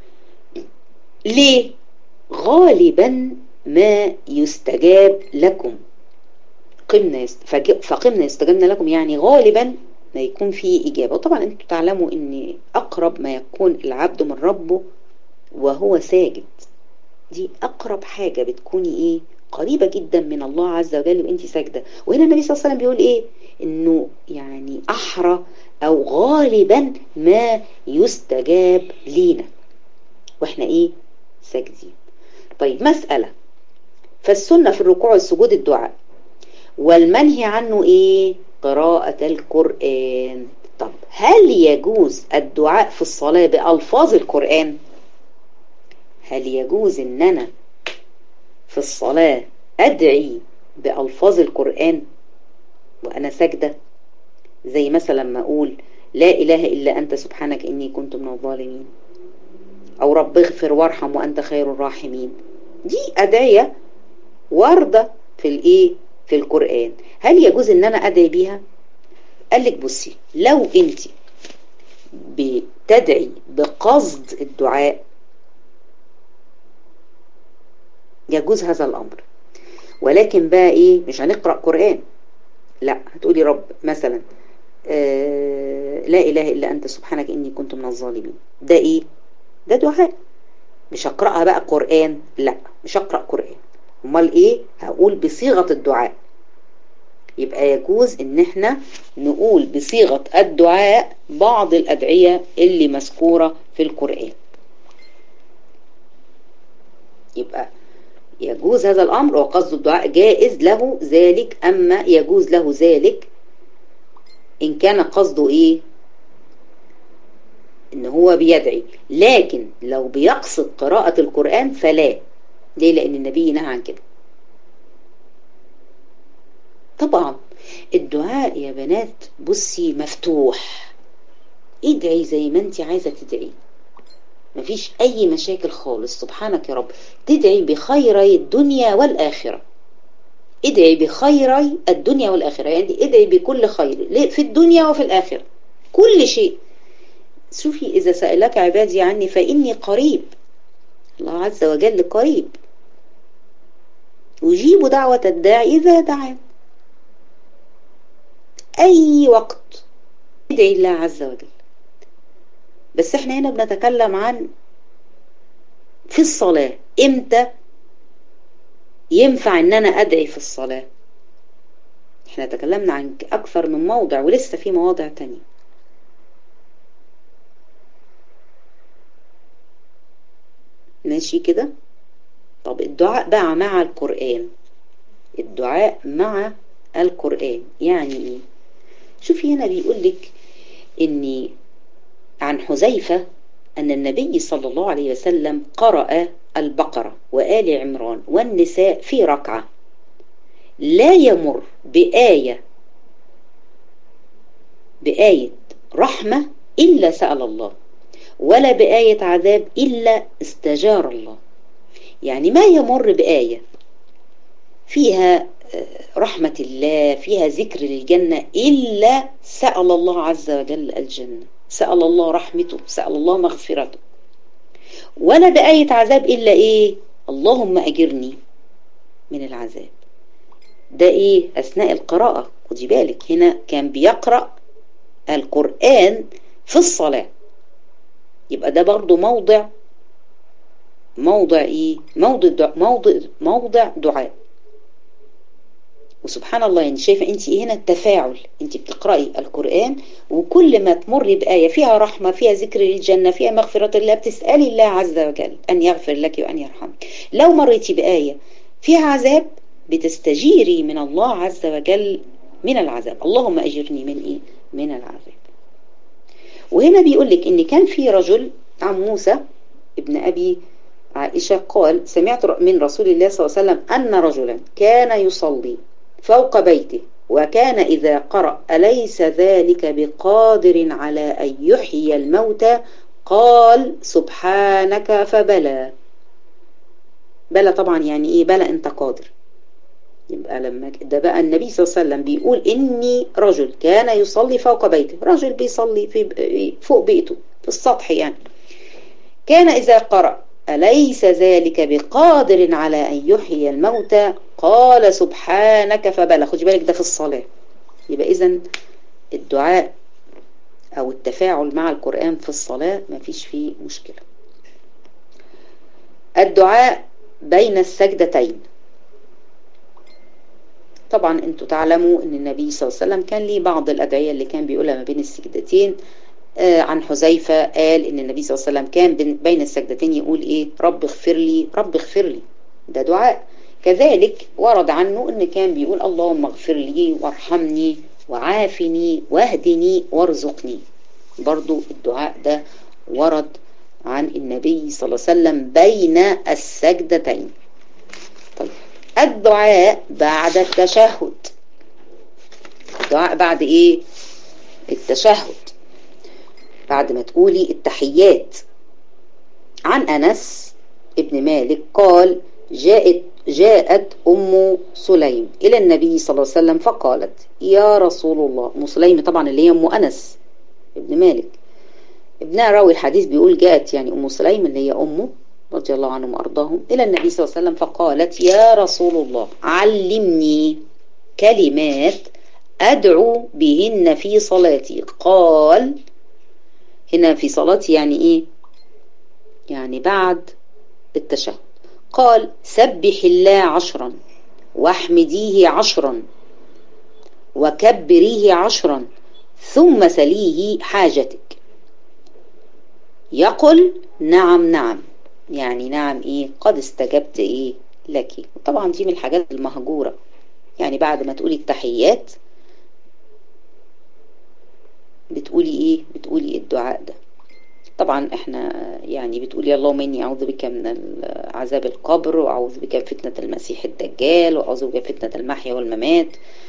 ليه غالبا ما يستجاب لكم قمنا يست... فقمنا يستجبنا لكم يعني غالبا ما يكون في إجابة وطبعا أنتم تعلموا أن أقرب ما يكون العبد من ربه وهو ساجد دي أقرب حاجة بتكوني إيه قريبة جدا من الله عز وجل وانت ساجدة وهنا النبي صلى الله عليه وسلم بيقول إيه إنه يعني أحرى أو غالبا ما يستجاب لينا وإحنا إيه ساجدين طيب مسألة فالسنة في الركوع والسجود الدعاء والمنهي عنه ايه قراءة القرآن طب هل يجوز الدعاء في الصلاة بألفاظ القرآن هل يجوز ان انا في الصلاة ادعي بألفاظ القرآن وانا ساجدة زي مثلا لما اقول لا اله الا انت سبحانك اني كنت من الظالمين او رب اغفر وارحم وانت خير الراحمين دي ادعية واردة في الايه في القرآن هل يجوز ان انا ادعي بيها قال لك بصي لو انت بتدعي بقصد الدعاء يجوز هذا الامر ولكن بقى ايه مش هنقرأ قرآن لا هتقولي رب مثلا آه لا اله الا انت سبحانك اني كنت من الظالمين ده ايه ده دعاء مش هقرأها بقى قرآن لا مش هقرأ قرآن امال ايه هقول بصيغة الدعاء يبقى يجوز ان احنا نقول بصيغة الدعاء بعض الادعية اللي مذكورة في القرآن يبقى يجوز هذا الامر وقصد الدعاء جائز له ذلك اما يجوز له ذلك ان كان قصده ايه ان هو بيدعي لكن لو بيقصد قراءة القرآن فلا ليه لان النبي نهى عن كده طبعا الدعاء يا بنات بصي مفتوح ادعي زي ما انت عايزة تدعي مفيش اي مشاكل خالص سبحانك يا رب تدعي بخيري الدنيا والآخرة ادعي بخيري الدنيا والآخرة يعني ادعي بكل خير في الدنيا وفي الآخرة كل شيء شوفي إذا سألك عبادي عني فإني قريب الله عز وجل قريب أجيب دعوة الداعي إذا دعان أي وقت ادعي الله عز وجل بس احنا هنا بنتكلم عن في الصلاة امتى ينفع ان انا ادعي في الصلاة احنا تكلمنا عن اكثر من موضع ولسه في مواضع تانية ماشي كده طب الدعاء بقى مع القرآن الدعاء مع القرآن يعني ايه شوفي هنا بيقول لك اني عن حذيفة أن النبي صلى الله عليه وسلم قرأ البقرة وآل عمران والنساء في ركعة لا يمر بآية بآية رحمة إلا سأل الله ولا بآية عذاب إلا استجار الله يعني ما يمر بآية فيها رحمة الله فيها ذكر للجنة إلا سأل الله عز وجل الجنة سأل الله رحمته سأل الله مغفرته ولا بآية عذاب إلا إيه اللهم أجرني من العذاب ده إيه أثناء القراءة خدي بالك هنا كان بيقرأ القرآن في الصلاة يبقى ده برضو موضع موضع إيه موضع دع موضع موضع دعاء وسبحان الله يعني شايفة انت هنا التفاعل انت بتقرأي القرآن وكل ما تمر بآية فيها رحمة فيها ذكر للجنة فيها مغفرة الله بتسألي الله عز وجل أن يغفر لك وأن يرحمك لو مريتي بآية فيها عذاب بتستجيري من الله عز وجل من العذاب اللهم أجرني من إيه؟ من العذاب وهنا بيقول لك إن كان في رجل عن موسى ابن أبي عائشة قال سمعت من رسول الله صلى الله عليه وسلم أن رجلا كان يصلي فوق بيته وكان إذا قرأ أليس ذلك بقادر على أن يحيي الموتى قال سبحانك فبلى بلى طبعا يعني إيه بلى أنت قادر يبقى لما ده بقى النبي صلى الله عليه وسلم بيقول إني رجل كان يصلي فوق بيته رجل بيصلي في فوق بيته في السطح يعني كان إذا قرأ أليس ذلك بقادر على أن يحيي الموتى قال سبحانك فبلى خد بالك ده في الصلاة يبقى إذن الدعاء أو التفاعل مع القرآن في الصلاة ما فيش فيه مشكلة الدعاء بين السجدتين طبعا انتوا تعلموا ان النبي صلى الله عليه وسلم كان ليه بعض الأدعية اللي كان بيقولها ما بين السجدتين آه عن حذيفة قال ان النبي صلى الله عليه وسلم كان بين السجدتين يقول ايه رب اغفر لي رب اغفر لي ده دعاء كذلك ورد عنه ان كان بيقول اللهم اغفر لي وارحمني وعافني واهدني وارزقني برضو الدعاء ده ورد عن النبي صلى الله عليه وسلم بين السجدتين طيب الدعاء بعد التشهد الدعاء بعد ايه التشهد بعد ما تقولي التحيات عن أنس ابن مالك قال جاءت جاءت أم سليم إلى النبي صلى الله عليه وسلم فقالت يا رسول الله أم سليم طبعا اللي هي أم أنس ابن مالك ابنها راوي الحديث بيقول جاءت يعني أم سليم اللي هي أمه رضي الله عنهم وأرضاهم إلى النبي صلى الله عليه وسلم فقالت يا رسول الله علمني كلمات أدعو بهن في صلاتي قال هنا في صلاتي يعني إيه يعني بعد التشهد قال سبح الله عشرا واحمديه عشرا وكبريه عشرا ثم سليه حاجتك يقول نعم نعم يعني نعم ايه قد استجبت ايه لك طبعا دي من الحاجات المهجورة يعني بعد ما تقولي التحيات بتقولي ايه بتقولي الدعاء ده طبعا احنا يعني بتقولي اللهم اني اعوذ بك من عذاب القبر واعوذ بك من فتنة المسيح الدجال واعوذ بك من فتنة المحيا والممات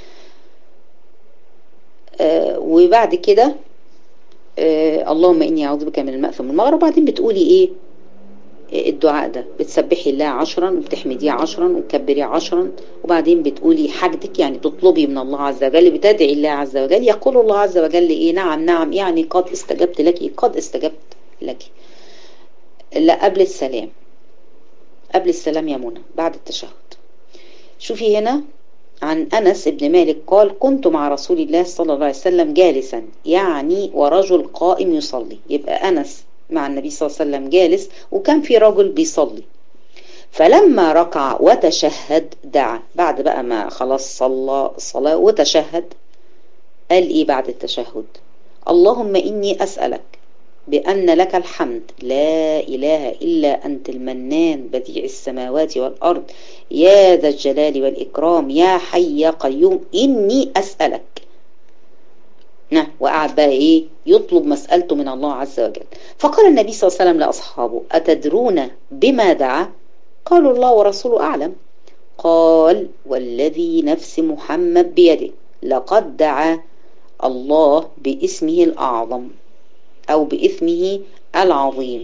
آه وبعد كده آه اللهم اني اعوذ بك من المأثم والمغرب وبعدين بتقولي ايه الدعاء ده بتسبحي الله عشرا وبتحمديه عشرا وتكبريه عشرا وبعدين بتقولي حاجتك يعني تطلبي من الله عز وجل بتدعي الله عز وجل يقول الله عز وجل ايه نعم نعم يعني قد استجبت لك قد استجبت لك لا قبل السلام قبل السلام يا منى بعد التشهد شوفي هنا عن أنس بن مالك قال كنت مع رسول الله صلى الله عليه وسلم جالسا يعني ورجل قائم يصلي يبقى أنس مع النبي صلى الله عليه وسلم جالس وكان في رجل بيصلي فلما ركع وتشهد دعا بعد بقى ما خلاص صلى الصلاة وتشهد قال ايه بعد التشهد اللهم إني أسألك بأن لك الحمد لا إله إلا أنت المنان بديع السماوات والأرض يا ذا الجلال والإكرام يا حي يا قيوم إني أسألك نعم وقعد بقى ايه يطلب مسألته من الله عز وجل فقال النبي صلى الله عليه وسلم لأصحابه أتدرون بما دعا قالوا الله ورسوله أعلم قال والذي نفس محمد بيده لقد دعا الله باسمه الأعظم أو بإثمه العظيم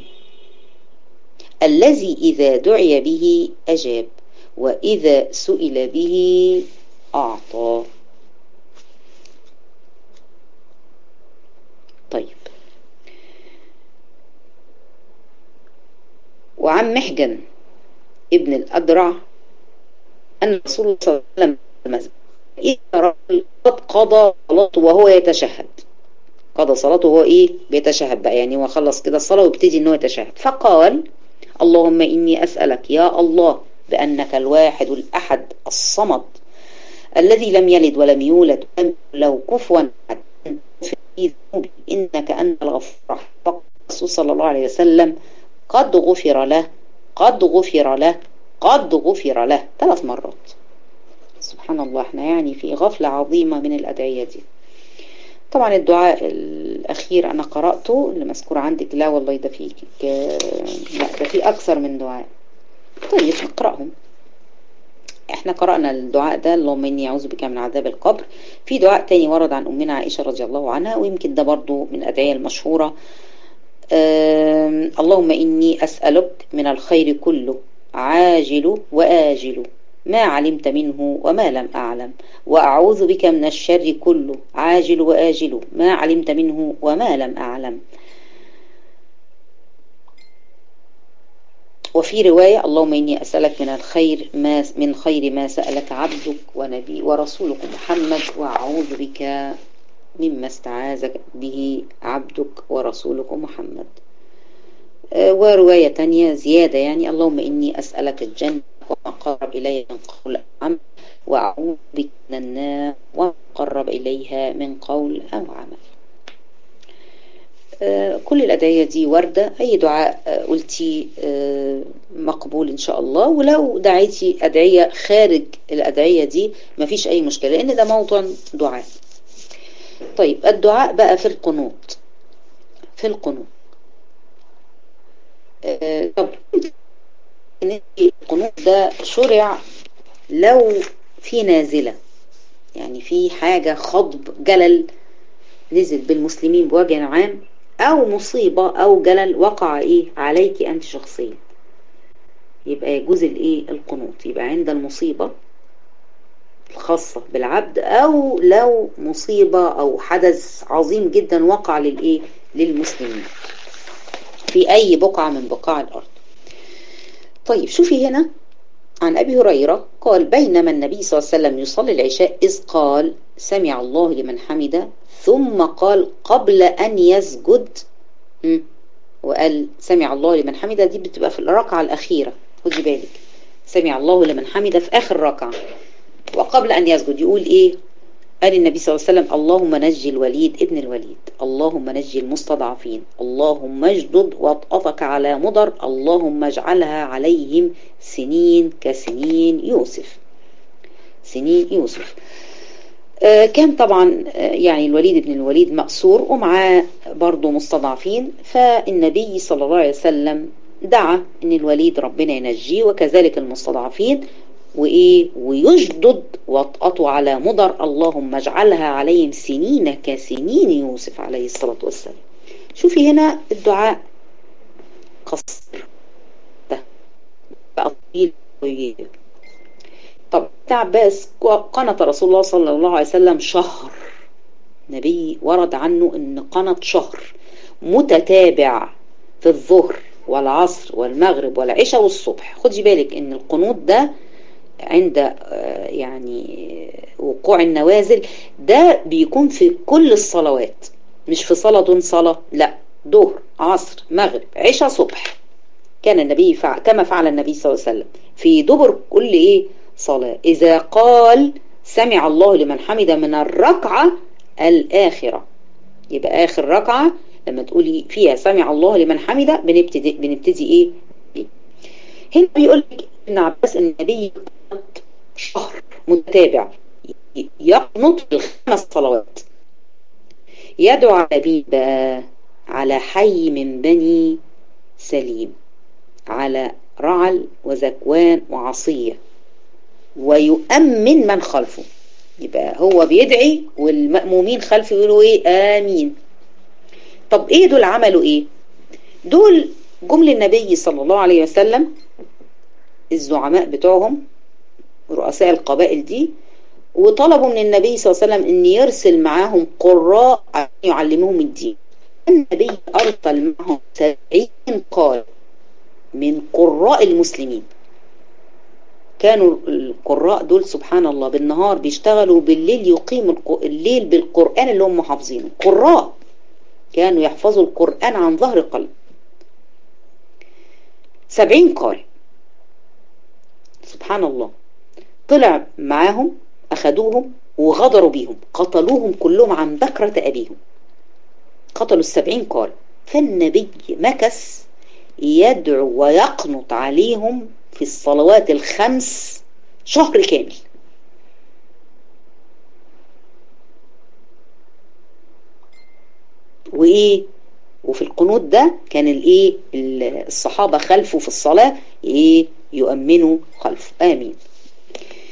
الذي إذا دعي به أجاب وإذا سئل به أعطى طيب وعن محجن ابن الأدرع أن الرسول صلى الله عليه وسلم إذا رجل قد قضى صلاته وهو يتشهد قضى صلاته وهو إيه بيتشهد بقى يعني هو خلص كده الصلاة وابتدي إن هو يتشهد فقال اللهم إني أسألك يا الله بأنك الواحد الأحد الصمد الذي لم يلد ولم يولد ولم له كفوا في ذنوبي إنك أنت الغفور الرسول صلى الله عليه وسلم قد غفر له قد غفر له قد غفر له ثلاث مرات سبحان الله احنا يعني في غفلة عظيمة من الأدعية دي طبعا الدعاء الأخير أنا قرأته اللي مذكور عندك لا والله ده فيه لا ده فيه أكثر من دعاء طيب نقرأهم احنا قرأنا الدعاء ده اللهم اني اعوذ بك من عذاب القبر في دعاء تاني ورد عن امنا عائشة رضي الله عنها ويمكن ده برضو من الادعية المشهورة اللهم اني اسألك من الخير كله عاجل وآجل ما علمت منه وما لم أعلم وأعوذ بك من الشر كله عاجل وآجل ما علمت منه وما لم أعلم وفي رواية اللهم إني أسألك من الخير ما من خير ما سألك عبدك ونبي ورسولك محمد وأعوذ بك مما استعاذك به عبدك ورسولك محمد ورواية تانية زيادة يعني اللهم إني أسألك الجنة وما قرب إلي من قول عمل وأعوذ بك من النار وما قرب إليها من قول أو عمل كل الأدعية دي وردة أي دعاء قلتي مقبول إن شاء الله ولو دعيتي أدعية خارج الأدعية دي مفيش أي مشكلة لأن ده موضوع دعاء طيب الدعاء بقى في القنوط في القنوط طب القنوط ده شرع لو في نازلة يعني في حاجة خضب جلل نزل بالمسلمين بوجه عام او مصيبة او جلل وقع ايه عليك انت شخصيا يبقى يجوز الايه القنوط يبقى عند المصيبة الخاصة بالعبد او لو مصيبة او حدث عظيم جدا وقع للايه للمسلمين في اي بقعة من بقاع الارض طيب شوفي هنا عن أبي هريرة قال بينما النبي صلى الله عليه وسلم يصلي العشاء إذ قال سمع الله لمن حمده ثم قال قبل أن يسجد وقال سمع الله لمن حمده دي بتبقى في الركعة الأخيرة خدي بالك سمع الله لمن حمده في آخر ركعة وقبل أن يسجد يقول إيه قال النبي صلى الله عليه وسلم اللهم نجي الوليد ابن الوليد اللهم نجي المستضعفين اللهم اجدد وطأتك على مضر اللهم اجعلها عليهم سنين كسنين يوسف سنين يوسف آه كان طبعا آه يعني الوليد بن الوليد مأسور ومعاه برضه مستضعفين فالنبي صلى الله عليه وسلم دعا ان الوليد ربنا ينجيه وكذلك المستضعفين وإيه ويشدد وطأته على مضر اللهم اجعلها عليهم سنين كسنين يوسف عليه الصلاة والسلام شوفي هنا الدعاء قصير ده بقى طويل طب عباس قنط رسول الله صلى الله عليه وسلم شهر نبي ورد عنه ان قنط شهر متتابع في الظهر والعصر والمغرب والعشاء والصبح خدي بالك ان القنوط ده عند يعني وقوع النوازل ده بيكون في كل الصلوات مش في صلاة دون صلاة لا ظهر عصر مغرب عشاء صبح كان النبي فعل كما فعل النبي صلى الله عليه وسلم في دبر كل ايه صلاة اذا قال سمع الله لمن حمد من الركعة الاخرة يبقى اخر ركعة لما تقولي فيها سمع الله لمن حمده بنبتدي بنبتدي ايه هنا بيقول لك ابن عباس النبي شهر متتابع يقنط الخمس صلوات يدعو على بيبا على حي من بني سليم على رعل وزكوان وعصية ويؤمن من خلفه يبقى هو بيدعي والمأمومين خلفه يقولوا ايه آمين طب ايه دول عملوا ايه دول جمل النبي صلى الله عليه وسلم الزعماء بتوعهم رؤساء القبائل دي وطلبوا من النبي صلى الله عليه وسلم ان يرسل معاهم قراء يعلموهم الدين النبي ارسل معهم سبعين قارئ من قراء المسلمين كانوا القراء دول سبحان الله بالنهار بيشتغلوا بالليل يقيموا الليل بالقرآن اللي هم حافظينه قراء كانوا يحفظوا القرآن عن ظهر قلب سبعين قارئ سبحان الله طلع معاهم أخدوهم وغدروا بيهم قتلوهم كلهم عن بكرة أبيهم قتلوا السبعين قارئ فالنبي مكس يدعو ويقنط عليهم في الصلوات الخمس شهر كامل وايه وفي القنوت ده كان الايه الصحابة خلفه في الصلاة ايه يؤمنوا خلفه امين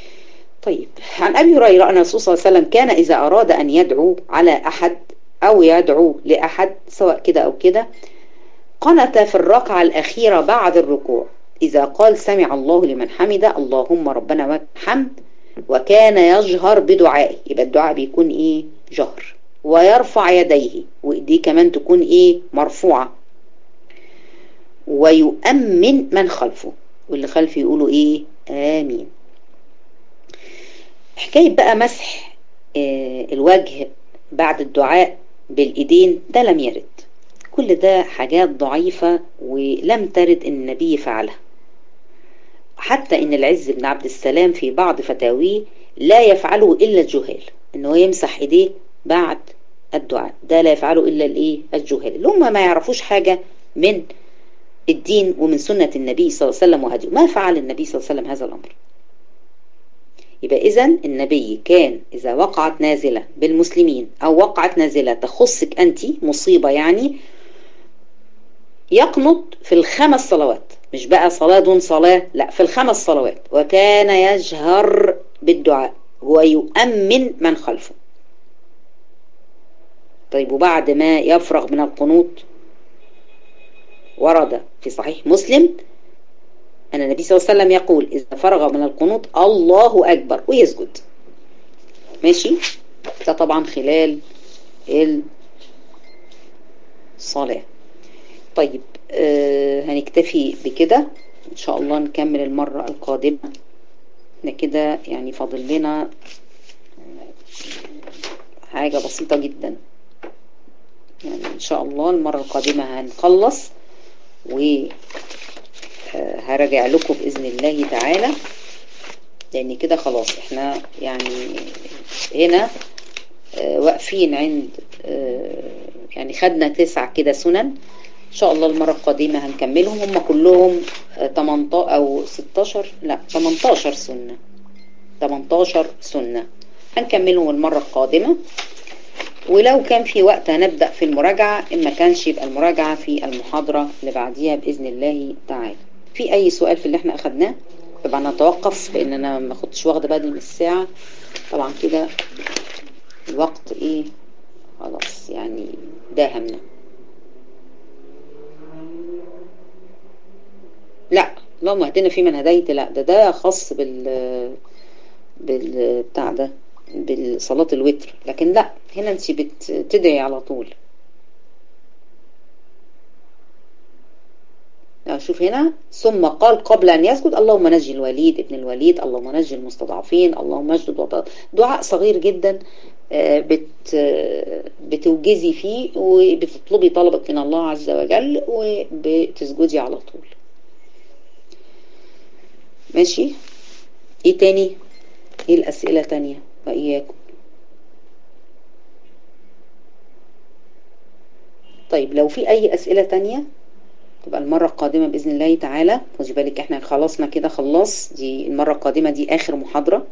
طيب عن أبي هريرة أن الرسول صلى الله عليه وسلم كان إذا أراد أن يدعو على أحد أو يدعو لأحد سواء كده أو كده قنت في الركعة الأخيرة بعد الركوع إذا قال سمع الله لمن حمد اللهم ربنا ولك الحمد وكان يجهر بدعائه يبقى الدعاء بيكون إيه جهر ويرفع يديه وإيديه كمان تكون إيه مرفوعة ويؤمن من خلفه واللي خلفه يقولوا إيه آمين حكاية بقى مسح آه الوجه بعد الدعاء بالإيدين ده لم يرد كل ده حاجات ضعيفة ولم ترد ان النبي فعلها حتى ان العز بن عبد السلام في بعض فتاويه لا يفعله الا الجهال ان هو يمسح ايديه بعد الدعاء ده لا يفعله الا الايه الجهال اللي هم ما يعرفوش حاجة من الدين ومن سنة النبي صلى الله عليه وسلم وهديه ما فعل النبي صلى الله عليه وسلم هذا الامر يبقى اذا النبي كان اذا وقعت نازلة بالمسلمين او وقعت نازلة تخصك انت مصيبة يعني يقنط في الخمس صلوات مش بقى صلاة دون صلاة لا في الخمس صلوات وكان يجهر بالدعاء ويؤمن من خلفه طيب وبعد ما يفرغ من القنوط ورد في صحيح مسلم أن النبي صلى الله عليه وسلم يقول إذا فرغ من القنوط الله أكبر ويسجد ماشي ده طبعا خلال الصلاة طيب آه هنكتفي بكده ان شاء الله نكمل المرة القادمة احنا كده يعني فاضل لنا حاجة بسيطة جدا يعني ان شاء الله المرة القادمة هنخلص وهرجع لكم بإذن الله تعالى لان كده خلاص احنا يعني هنا آه واقفين عند آه يعني خدنا تسع كده سنن ان شاء الله المرة القادمة هنكملهم هم كلهم 18 او 16 لا 18 سنة 18 سنة هنكملهم المرة القادمة ولو كان في وقت هنبدأ في المراجعة إن ما كانش يبقى المراجعة في المحاضرة اللي بعديها بإذن الله تعالى في أي سؤال في اللي احنا أخدناه طبعا هتوقف لأن أنا ما خدتش واخدة بالي من الساعة طبعا كده الوقت إيه خلاص يعني داهمنا لا اللهم اهدنا في من هديت لا ده ده خاص بال بالبتاع ده بالصلاة الوتر لكن لا هنا انت بتدعي على طول شوف هنا ثم قال قبل أن يسجد اللهم نجي الوليد ابن الوليد اللهم نجي المستضعفين اللهم اجدد وطا دعاء صغير جدا بت بتوجزي فيه وبتطلبي طلبك من الله عز وجل وبتسجدي على طول ماشي ايه تاني ايه الاسئلة تانية واياكم طيب لو في اي اسئلة تانية تبقى المرة القادمة بإذن الله تعالى خدي بالك احنا خلصنا كده خلاص دي المرة القادمة دي آخر محاضرة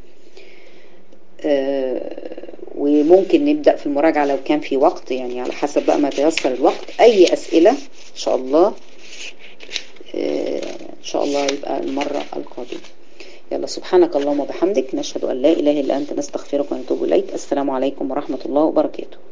اه وممكن نبدأ في المراجعة لو كان في وقت يعني على حسب بقى ما تيسر الوقت أي أسئلة إن شاء الله اه إن شاء الله يبقى المرة القادمة يلا سبحانك اللهم وبحمدك نشهد أن لا إله إلا أنت نستغفرك ونتوب إليك السلام عليكم ورحمة الله وبركاته